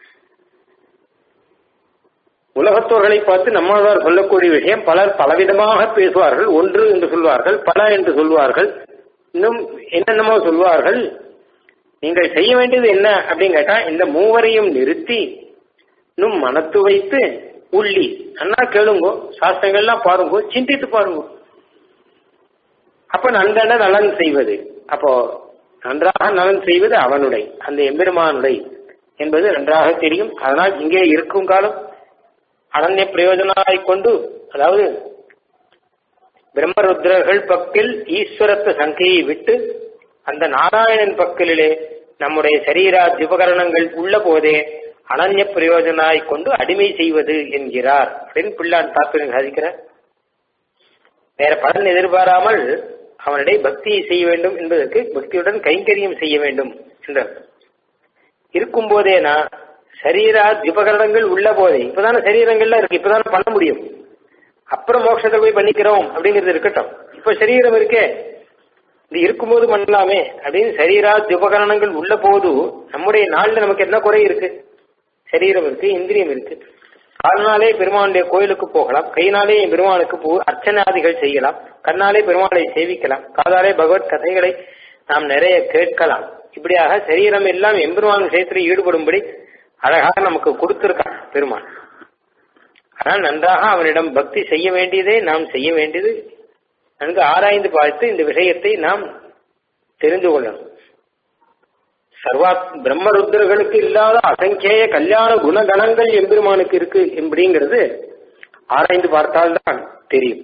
உலகத்தோர்களை பார்த்து நம்மாழ்வார் சொல்லக்கூடிய விஷயம் பலர் பலவிதமாக பேசுவார்கள் ஒன்று என்று சொல்வார்கள் பல என்று சொல்வார்கள் இன்னும் என்னென்னமோ சொல்வார்கள் நீங்கள் செய்ய வேண்டியது என்ன அப்படின்னு கேட்டா இந்த மூவரையும் நிறுத்தி இன்னும் மனத்து வைத்து உள்ளி நல்லா கேளுங்கோ சாஸ்திரங்கள்லாம் பாருங்கோ சிந்தித்து பாருங்கோ அப்ப நன்றன நலன் செய்வது அப்போ நன்றாக நலன் செய்வது அவனுடைய அந்த எம்பெருமானுடைய என்பது நன்றாக தெரியும் அதனால் இங்கே இருக்கும் காலம் அனன்ய பிரயோஜனாய் கொண்டு அதாவது பிரம்மருத்ரர்கள் பக்கில் ஈஸ்வரத்து சங்கையை விட்டு அந்த நாராயணன் பக்கலிலே நம்முடைய சரீராத் உபகரணங்கள் உள்ள போதே அனன்ய பிரயோஜனாய் கொண்டு அடிமை செய்வது என்கிறார் அப்படின்னு பிள்ளான் தாத்பரியம் சாதிக்கிறார் வேற பலன் எதிர்பாராமல் அவனிடையே பக்தியை செய்ய வேண்டும் என்பதற்கு பக்தியுடன் கைங்கரியம் செய்ய வேண்டும் என்றார் இருக்கும் போதே நான் சரீரா உபகரணங்கள் உள்ள போதே இப்பதானே சரீரங்கள்லாம் இருக்கு இப்பதானே பண்ண முடியும் அப்புறம் மோட்சத்தை போய் பண்ணிக்கிறோம் அப்படிங்கிறது இருக்கட்டும் இப்ப சரீரம் இருக்கே இது இருக்கும்போது பண்ணலாமே அப்படின்னு சரீரா உபகரணங்கள் உள்ள போது நம்முடைய நாள்ல நமக்கு என்ன குறை இருக்கு சரீரம் இருக்கு இந்திரியம் இருக்கு கால்னாலே பெருமானுடைய கோயிலுக்கு போகலாம் கையினாலே பெருமானுக்கு போ அர்ச்சனாதிகள் செய்யலாம் கண்ணாலே பெருமாளை சேவிக்கலாம் காதாலே பகவத் கதைகளை நாம் நிறைய கேட்கலாம் இப்படியாக சரீரம் எல்லாம் எம்பெருமான் விஷயத்தில் ஈடுபடும்படி அழகாக நமக்கு கொடுத்திருக்கான் பெருமான் ஆனால் நன்றாக அவனிடம் பக்தி செய்ய வேண்டியதே நாம் செய்ய வேண்டியது நன்கு ஆராய்ந்து பார்த்து இந்த விஷயத்தை நாம் தெரிந்து கொள்ளணும் சர்வா பிரம்மருத்ரர்களுக்கு இல்லாத அசங்கேய கல்யாண குணகணங்கள் எம்பெருமானுக்கு இருக்கு எப்படிங்கிறது ஆராய்ந்து பார்த்தால்தான் தெரியும்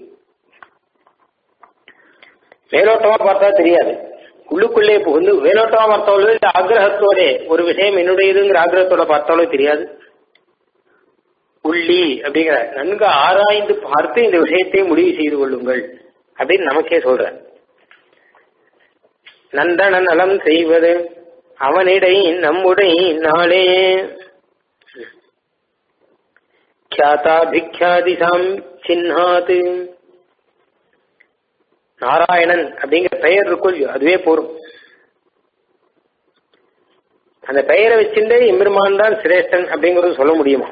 மேலோட்டமா பார்த்தா தெரியாது உள்ளுக்குள்ளே புகுந்து மேலோட்டமா பார்த்தாலோ இல்ல ஆக்கிரகத்தோட ஒரு விஷயம் என்னுடையதுங்கிற ஆக்கிரகத்தோட பார்த்தாலோ தெரியாது உள்ளி அப்படிங்கிற நன்கு ஆராய்ந்து பார்த்து இந்த விஷயத்தை முடிவு செய்து கொள்ளுங்கள் அப்படின்னு நமக்கே சொல்ற நந்தன நலம் செய்வது அவனிடை நம்முடை நாளே கியாதாபிக்யாதிசாம் சின்னாது நாராயணன் அப்படிங்கிற பெயர் இருக்கும் அதுவே போரும் அந்த பெயரை வச்சுட்டு எம்பெருமான் தான் சிரேஷ்டன் அப்படிங்கறது சொல்ல முடியுமா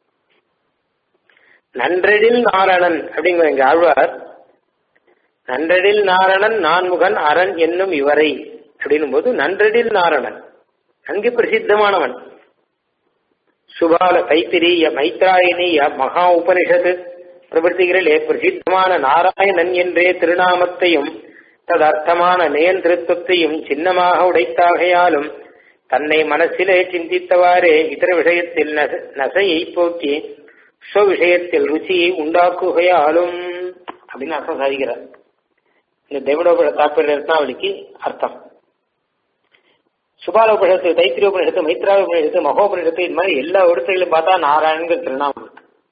நன்றெழில் நாரணன் அப்படிங்கிற எங்க ஆழ்வார் நன்றெழில் நாரணன் நான்முகன் அரண் என்னும் இவரை அப்படின்னும் போது நன்றெழில் நாரணன் நன்கு பிரசித்தமானவன் சுபால தைத்திரிய மைத்ராயணிய மகா உபனிஷத்து பிரபத்திகளிலே பிரசித்தமான நாராயணன் என்றே திருநாமத்தையும் ததர்த்தமான நியந்திருத்தத்தையும் சின்னமாக உடைத்தாகையாலும் தன்னை மனசிலே சிந்தித்தவாறே இதர விஷயத்தில் நசையை போக்கி ஸ்வ விஷயத்தில் ருச்சியை உண்டாக்குகையாலும் அப்படின்னு அர்த்தம் சாதிக்கிறார் இந்த தெய்வடோபட தாற்பய ரத்னாவளிக்கு அர்த்தம் சுபாலோபனிஷத்து தைத்திரியோபனிஷத்து மைத்ராவோபனிஷத்து மகோபனிஷத்து இது மாதிரி எல்லா இடத்துலையும் பார்த்தா நாராயணங்கள் திருநாமம்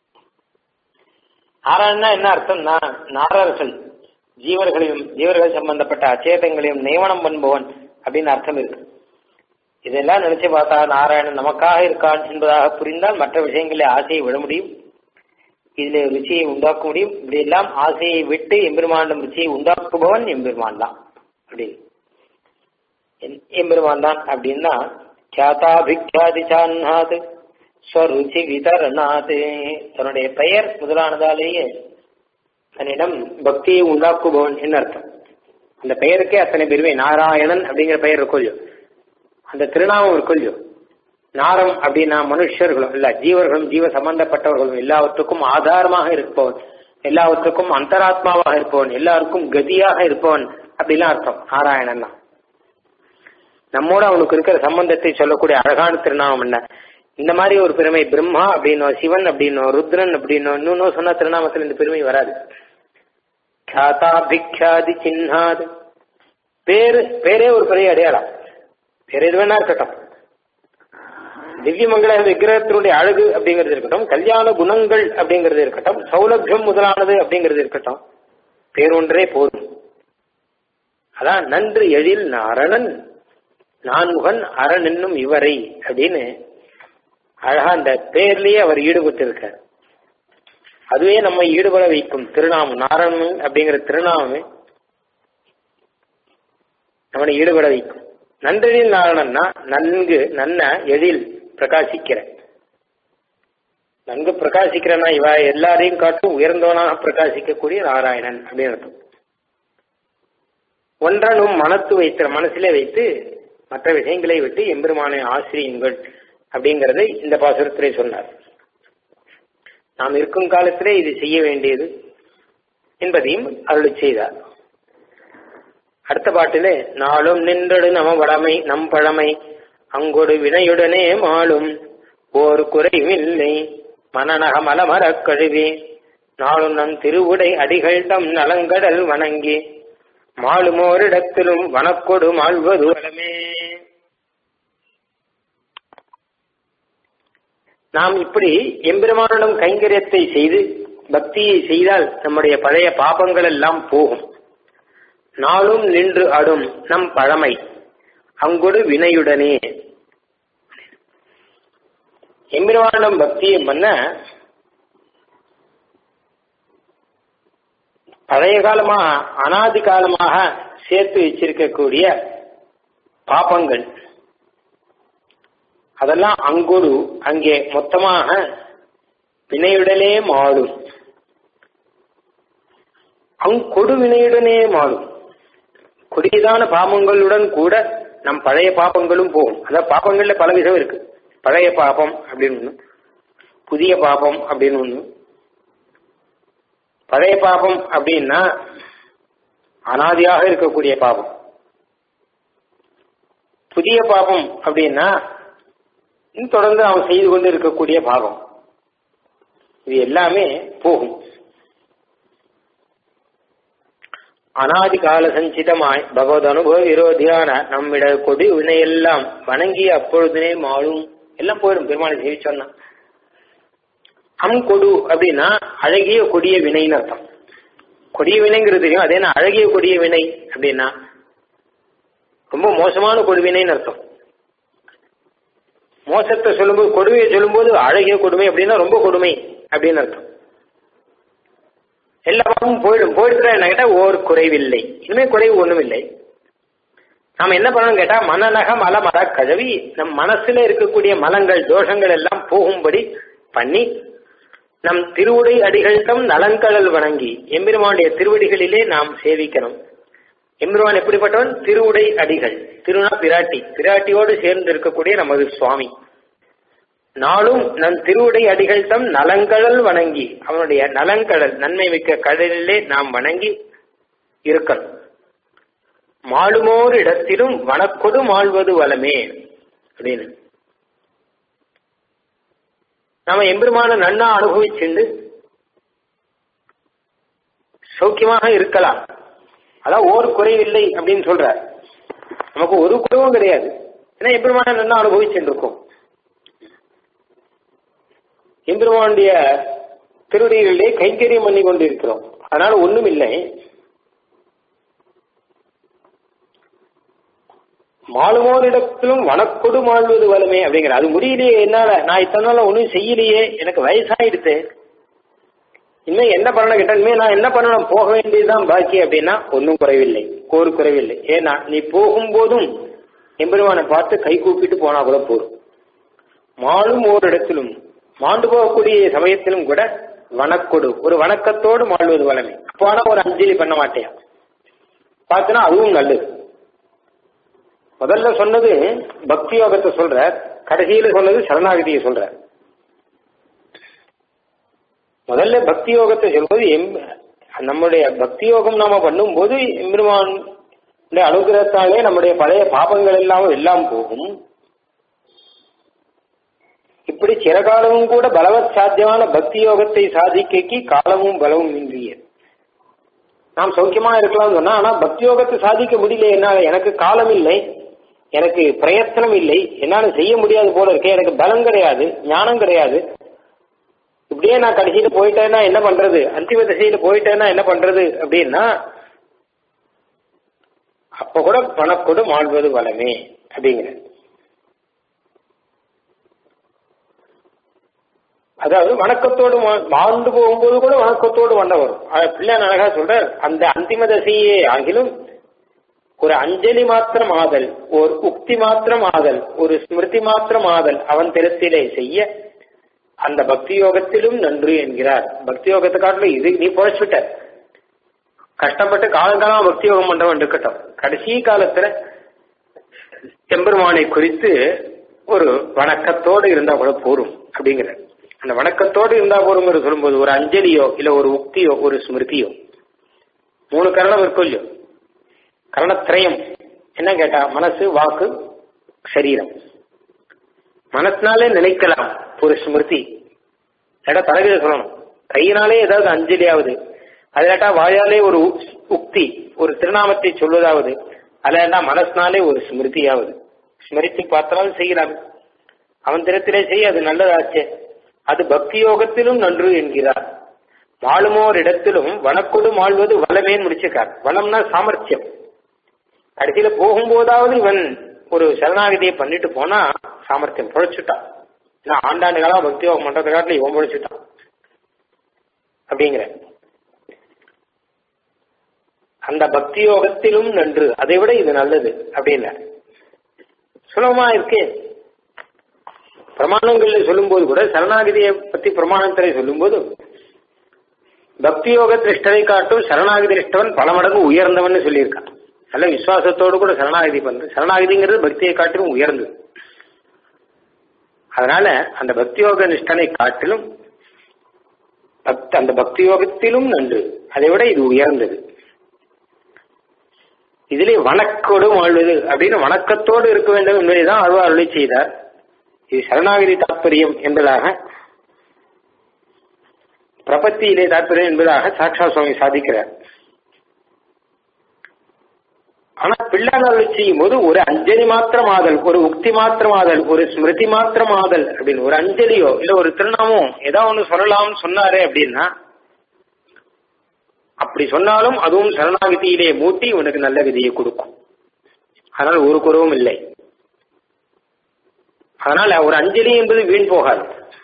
நாராயணனா என்ன அர்த்தம்னா நாரர்கள் ஜீவர்களையும் ஜீவர்கள் சம்பந்தப்பட்ட அச்சேதங்களையும் நியமனம் பண்ணுபவன் அப்படின்னு அர்த்தம் இருக்கு இதெல்லாம் நினைச்சு பார்த்தா நாராயணன் நமக்காக இருக்கான் என்பதாக புரிந்தால் மற்ற விஷயங்களில் ஆசையை விட முடியும் இதுல ருச்சியை உண்டாக்க முடியும் இப்படி எல்லாம் ஆசையை விட்டு எம்பெருமானிடம் ருச்சியை உண்டாக்குபவன் எம்பெருமான் தான் அப்படின்னு எம்பெருமான் தான் அப்படின்னா கியாதாபிக்யாதி சான்னாது ஸ்வருச்சி விதரணாது தன்னுடைய பெயர் முதலானதாலேயே தன்னிடம் பக்தியை உண்டாக்குபவன் என்ன அர்த்தம் அந்த பெயருக்கே அத்தனை பெருமை நாராயணன் அப்படிங்கிற பெயர் இருக்கும் அந்த திருநாமம் இருக்கும் நாரம் அப்படின்னா மனுஷர்களும் இல்ல ஜீவர்களும் ஜீவ சம்பந்தப்பட்டவர்களும் எல்லாவற்றுக்கும் ஆதாரமாக இருப்பவன் எல்லாவற்றுக்கும் அந்தராத்மாவாக இருப்பவன் எல்லாருக்கும் கதியாக இருப்பவன் அப்படிலாம் அர்த்தம் நாராயணன் தான் நம்மோட அவனுக்கு இருக்கிற சம்பந்தத்தை சொல்லக்கூடிய அழகான திருநாமம் என்ன இந்த மாதிரி ஒரு பெருமை பிரம்மா அப்படின்னோ சிவன் அப்படின்னோ ருத்ரன் அப்படின்னோ இன்னொன்னு சொன்ன திருநாமத்தில் இந்த பெருமை வராது கியாதாபிக்யாதி சின்னாது பேரு பேரே ஒரு பெரிய அடையாளம் வேற எது வேணா இருக்கட்டும் திவ்யமங்கல விக்கிரகத்தினுடைய அழகு அப்படிங்கிறது இருக்கட்டும் கல்யாண குணங்கள் அப்படிங்கிறது இருக்கட்டும் சௌலபியம் முதலானது அப்படிங்கிறது இருக்கட்டும் பேரொன்றே போதும் அதான் நன்று எழில் நாரணன் நான்முகன் அரண் என்னும் இவரை அப்படின்னு அழகா அந்த பேர்லயே அவர் ஈடுபட்டு இருக்கார் அதுவே நம்ம ஈடுபட வைக்கும் திருநாமம் நாரணன் அப்படிங்கிற திருநாமமே நம்மளை ஈடுபட வைக்கும் நன்றெழில் நாரணன்னா நன்கு நன்ன எழில் பிரகாசிக்கிற நன்கு பிரகாசிக்கிறனா இவ எல்லாரையும் காட்டும் உயர்ந்தவனாக பிரகாசிக்கக்கூடிய நாராயணன் அப்படின்னு அர்த்தம் ஒன்றனும் மனத்து வைத்த மனசிலே வைத்து மற்ற விஷயங்களை விட்டு எம்பெருமானை ஆசிரியுங்கள் அப்படிங்கறதை இந்த பாசுரத்திலே சொன்னார் நாம் இருக்கும் காலத்திலே இது செய்ய வேண்டியது என்பதையும் அருளி செய்தார் அடுத்த பாட்டிலே நாளும் நின்றடு நம வடமை நம் பழமை அங்கொடு வினையுடனே மாளும் ஓர் குறைவில்லை மனநக மலமரக் கழுவி நாளும் நம் திருவுடை அடிகள் தம் நலங்கடல் வணங்கி மாளுமோரிடத்திலும் வனக்கொடு மாழ்வது வளமே நாம் இப்படி எம்பெருமானிடம் கைங்கரியத்தை செய்து பக்தியை செய்தால் நம்முடைய பழைய பாபங்கள் எல்லாம் போகும் நாளும் நின்று அடும் நம் பழமை அங்கொடு வினையுடனே எம்பெருமானிடம் பக்தியை பண்ண பழைய காலமா அனாதி காலமாக சேர்த்து வச்சிருக்கக்கூடிய பாப்பங்கள் அதெல்லாம் அங்கொடு அங்கே மொத்தமாக வினையுடனே மாடும் அங்கொடு வினையுடனே மாடும் கொடியதான பாபங்களுடன் கூட நம் பழைய பாப்பங்களும் போகும் அதாவது பாப்பங்கள்ல பல விதம் இருக்கு பழைய பாபம் அப்படின்னு ஒண்ணு புதிய பாபம் அப்படின்னு ஒண்ணு பழைய பாபம் அப்படின்னா அனாதியாக இருக்கக்கூடிய பாபம் புதிய பாபம் அப்படின்னா தொடர்ந்து அவன் செய்து கொண்டு இருக்கக்கூடிய பாவம் இது எல்லாமே போகும் அனாதி கால சஞ்சிதமாய் பகவத் அனுபவ விரோதியான நம்மிட கொடி வினையெல்லாம் வணங்கி அப்பொழுதுனே மாளும் எல்லாம் போயிடும் பெருமாளை சேவிச்சோன்னா அம் கொடு அப்படின்னா அழகிய கொடிய வினைன்னு அர்த்தம் கொடிய வினைங்கிறது தெரியும் அதே என்ன அழகிய கொடிய வினை அப்படின்னா ரொம்ப மோசமான கொடுவினைன்னு அர்த்தம் மோசத்தை சொல்லும்போது கொடுமையை சொல்லும்போது அழகிய கொடுமை அப்படின்னா ரொம்ப கொடுமை அப்படின்னு அர்த்தம் எல்லா பாவமும் போயிடும் போயிடுச்சுனா என்ன கேட்டா ஓர் குறைவில்லை இனிமே குறைவு ஒண்ணும் இல்லை நாம என்ன பண்ணணும் கேட்டா மனநக மல மத கழுவி நம் மனசுல இருக்கக்கூடிய மலங்கள் தோஷங்கள் எல்லாம் போகும்படி பண்ணி நம் திருவுடை அடிகளிடம் நலங்கடல் வணங்கி எம்பெருமானுடைய திருவடிகளிலே நாம் சேவிக்கணும் எம்பெருமான் எப்படிப்பட்டவன் திருவுடை அடிகள் திருநா பிராட்டி பிராட்டியோடு சேர்ந்து இருக்கக்கூடிய நமது சுவாமி நாளும் நம் திருவுடை அடிகள் தம் நலங்கடல் வணங்கி அவனுடைய நலங்கடல் நன்மை மிக்க கடலிலே நாம் வணங்கி இருக்கணும் மாளுமோர் இடத்திலும் வனக்கொடு மாழ்வது வளமே அப்படின்னு நாம எம்பெருமான நன்னா அனுபவிச்சுண்டு சௌக்கியமாக இருக்கலாம் அதான் ஓர் குறைவில்லை அப்படின்னு சொல்ற நமக்கு ஒரு குறைவும் கிடையாது ஏன்னா எம்பெருமான நல்லா அனுபவிச்சுட்டு இருக்கோம் எம்பெருமானுடைய திருவடிகளிலே கைங்கரியம் பண்ணி கொண்டு இருக்கிறோம் அதனால ஒண்ணும் இல்லை மாளுமோரிடத்திலும் வனக்கொடு மாழ்வது வலுமே அப்படிங்கிற அது முடியலையே என்னால நான் இத்தனை நாள் ஒன்றும் செய்யலையே எனக்கு வயசாயிடுத்து இன்னும் என்ன பண்ணணும் கேட்டா இனிமே நான் என்ன பண்ணணும் போக வேண்டியதுதான் பாக்கி அப்படின்னா ஒன்றும் குறைவில்லை கோரு குறைவில்லை ஏன்னா நீ போகும்போதும் எம்பெருமானை பார்த்து கை கூப்பிட்டு போனா கூட போதும் மாளும் ஓரிடத்திலும் மாண்டு போகக்கூடிய சமயத்திலும் கூட வணக்கொடு ஒரு வணக்கத்தோடு மாழ்வது வளமை அப்போ ஆனா ஒரு அஞ்சலி பண்ண மாட்டேன் பார்த்தனா அதுவும் நல்லது முதல்ல சொன்னது பக்தி யோகத்தை சொல்ற கடைசியில சொன்னது சரணாகதியை சொல்ற முதல்ல பக்தி யோகத்தை சொல்வது எம் நம்முடைய பக்தி யோகம் நாம பண்ணும்போது எம்பெருமான் அனுகிரகத்தாலே நம்முடைய பழைய பாபங்கள் எல்லாம் எல்லாம் போகும் இப்படி சிறகாலமும் கூட பலவத் சாத்தியமான பக்தி யோகத்தை சாதிக்கைக்கு காலமும் பலமும் இன்றிய நாம் சௌக்கியமா இருக்கலாம் சொன்னா ஆனா பக்தி யோகத்தை சாதிக்க முடியல என்னால எனக்கு காலம் இல்லை எனக்கு பிரயத்தனம் இல்லை என்னால செய்ய முடியாது போல இருக்கே எனக்கு பலம் கிடையாது ஞானம் கிடையாது இப்படியே நான் கடைசியில போயிட்டேன்னா என்ன பண்றது அந்திம திசையில போயிட்டேன்னா என்ன பண்றது அப்படின்னா அப்ப கூட பணக்கொடு மாழ்வது வளமே அப்படிங்கிற அதாவது வணக்கத்தோடு வாழ்ந்து போகும்போது கூட வணக்கத்தோடு வண்ண வரும் பிள்ளையான் அழகா சொல்ற அந்த அந்திம தசையே ஆகிலும் ஒரு அஞ்சலி மாத்திரம் ஆதல் ஒரு உக்தி மாத்திரம் ஆதல் ஒரு ஸ்மிருதி மாத்திரம் ஆதல் அவன் திருத்திலே செய்ய அந்த பக்தி யோகத்திலும் நன்று என்கிறார் பக்தி யோகத்தை காட்டிலும் இது நீ பொழைச்சுட்ட கஷ்டப்பட்டு காலங்காலம் பக்தி யோகம் பண்றவன் இருக்கட்டும் கடைசி காலத்துல எம்பெருமானை குறித்து ஒரு வணக்கத்தோடு இருந்தா கூட போரும் அப்படிங்கிற அந்த வணக்கத்தோடு இருந்தா போருங்கிற சொல்லும்போது ஒரு அஞ்சலியோ இல்ல ஒரு உக்தியோ ஒரு ஸ்மிருதியோ மூணு கரணம் இருக்கும் இல்லையோ கரணத்திரயம் என்ன கேட்டா மனசு வாக்கு சரீரம் மனசினாலே நினைக்கலாம் ஒரு ஸ்மிருதி இல்லாட்டா தலைவித சொல்லணும் கையினாலே ஏதாவது அஞ்சலியாவது அதில்லாட்டா வாயாலே ஒரு உக்தி ஒரு திருநாமத்தை சொல்வதாவது அதில்லாட்டா மனசினாலே ஒரு ஸ்மிருதியாவது ஸ்மிருதி பார்த்தாலும் செய்யலாம் அவன் தினத்திலே செய்ய அது நல்லதாச்சே அது பக்தி யோகத்திலும் நன்று என்கிறார் வாழுமோர் இடத்திலும் வனக்கொடு மாழ்வது வளமேன்னு முடிச்சுக்கார் வளம்னா சாமர்த்தியம் கடைசியில போகும்போதாவது இவன் ஒரு சரணாகதியை பண்ணிட்டு போனா சாமர்த்தியம் பொழைச்சுட்டான் ஏன்னா ஆண்டாண்டு காலம் பக்தி யோகம் பண்றது காட்டில் இவன் முடிச்சுட்டான் அப்படிங்கிற அந்த பக்தி யோகத்திலும் நன்று அதை விட இது நல்லது அப்படின்ன சுலபமா இருக்கு பிரமாணங்கள்ல சொல்லும்போது கூட சரணாகதியை பத்தி பிரமாணத்திலே சொல்லும்போது பக்தி யோக திருஷ்டனை காட்டும் சரணாகதி நிஷ்டவன் பல மடங்கு உயர்ந்தவன் சொல்லியிருக்கான் நல்ல விசுவாசத்தோடு கூட சரணாகதி பண்றது சரணாகதிங்கிறது பக்தியை காட்டிலும் உயர்ந்தது அதனால அந்த பக்தி யோக நிஷ்டனை காட்டிலும் பக்த அந்த பக்தி யோகத்திலும் நன்று அதை விட இது உயர்ந்தது இதிலே வணக்கோடு வாழ்வது அப்படின்னு வணக்கத்தோடு இருக்க வேண்டும் என்பதைதான் ஆழ்வார் அருளை செய்தார் இது சரணாகதி தாற்பயம் என்பதாக பிரபத்தியிலே தாற்பயம் என்பதாக சாட்சா சுவாமி சாதிக்கிறார் ஆனா பிள்ளான் அருள் செய்யும் போது ஒரு அஞ்சலி மாத்திரமாதல் ஒரு உக்தி மாத்திரமாதல் ஒரு ஸ்மிருதி மாத்திரமாதல் அப்படின்னு ஒரு அஞ்சலியோ இல்ல ஒரு திருநாமம் ஏதோ ஒண்ணு சொல்லலாம்னு சொன்னாரே அப்படின்னா அப்படி சொன்னாலும் அதுவும் சரணாகதியிலே மூட்டி உனக்கு நல்ல விதியை கொடுக்கும் அதனால் ஒரு குறவும் இல்லை அதனால ஒரு அஞ்சலி என்பது வீண் போகாது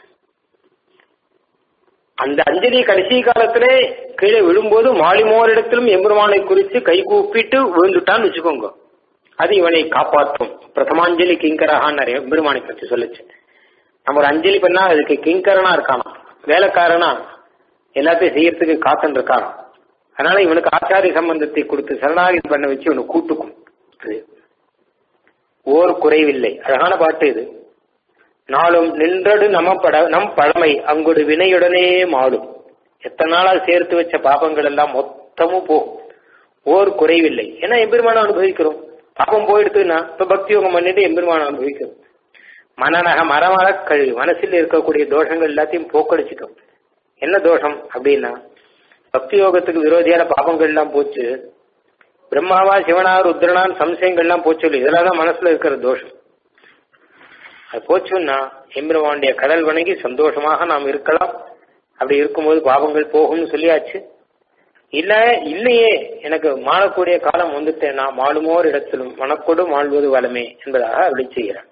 அந்த அஞ்சலி கடைசி காலத்திலே கீழே விழும்போது மாலிமோரிடத்திலும் எம்பெருமானை குறித்து கை கூப்பிட்டு விழுந்துட்டான்னு வச்சுக்கோங்க அது இவனை காப்பாற்றும் பிரதமாஞ்சலி கிங்கரகான்னு எம்பெருமானை பற்றி சொல்லுச்சு நம்ம ஒரு அஞ்சலி பண்ணா அதுக்கு கிங்கரனா இருக்கானா வேலைக்காரனா எல்லாத்தையும் செய்யறதுக்கு காத்துன்னு இருக்கானா அதனால இவனுக்கு ஆச்சாரிய சம்பந்தத்தை கொடுத்து சரணாகதி பண்ண வச்சு இவனை கூட்டுக்கும் அது ஓர் குறைவில்லை அழகான பாட்டு இது நாளும் நின்றடு நம்ம பட நம் பழமை அங்கொடு வினையுடனே மாடும் எத்தனை நாளா சேர்த்து வச்ச பாபங்கள் எல்லாம் மொத்தமும் போகும் ஓர் குறைவில்லை ஏன்னா எம்பெருமானம் அனுபவிக்கிறோம் பாபம் போயிடுதுன்னா இப்ப பக்தி யோகம் பண்ணிட்டு எம்பெருமானம் அனுபவிக்கிறோம் மனநக மரமர கழு மனசில் இருக்கக்கூடிய தோஷங்கள் எல்லாத்தையும் போக்கடிச்சிட்டோம் என்ன தோஷம் அப்படின்னா பக்தி யோகத்துக்கு விரோதியான பாபங்கள் எல்லாம் போச்சு பிரம்மாவா சிவனா ருத்ரனான் சம்சயங்கள்லாம் போச்சு இதெல்லாம் தான் மனசுல இருக்கிற தோஷம் அது போச்சுன்னா எம்பெருமானுடைய கடல் வணங்கி சந்தோஷமாக நாம் இருக்கலாம் அப்படி இருக்கும்போது பாவங்கள் போகும்னு சொல்லியாச்சு இல்ல இல்லையே எனக்கு மாளக்கூடிய காலம் வந்துட்டேன் நான் மாளுமோர் இடத்திலும் மனக்கொடு மாழ்வது வளமே என்பதாக அப்படி செய்கிறான்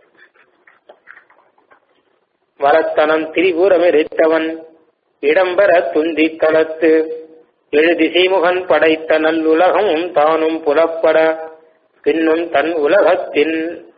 வரத்தனம் திரிபுரம் எரித்தவன் இடம்பெற துந்தி தளத்து எழுதிசைமுகன் படைத்த நல்லுலகமும் தானும் புலப்பட பின்னும் தன் உலகத்தின்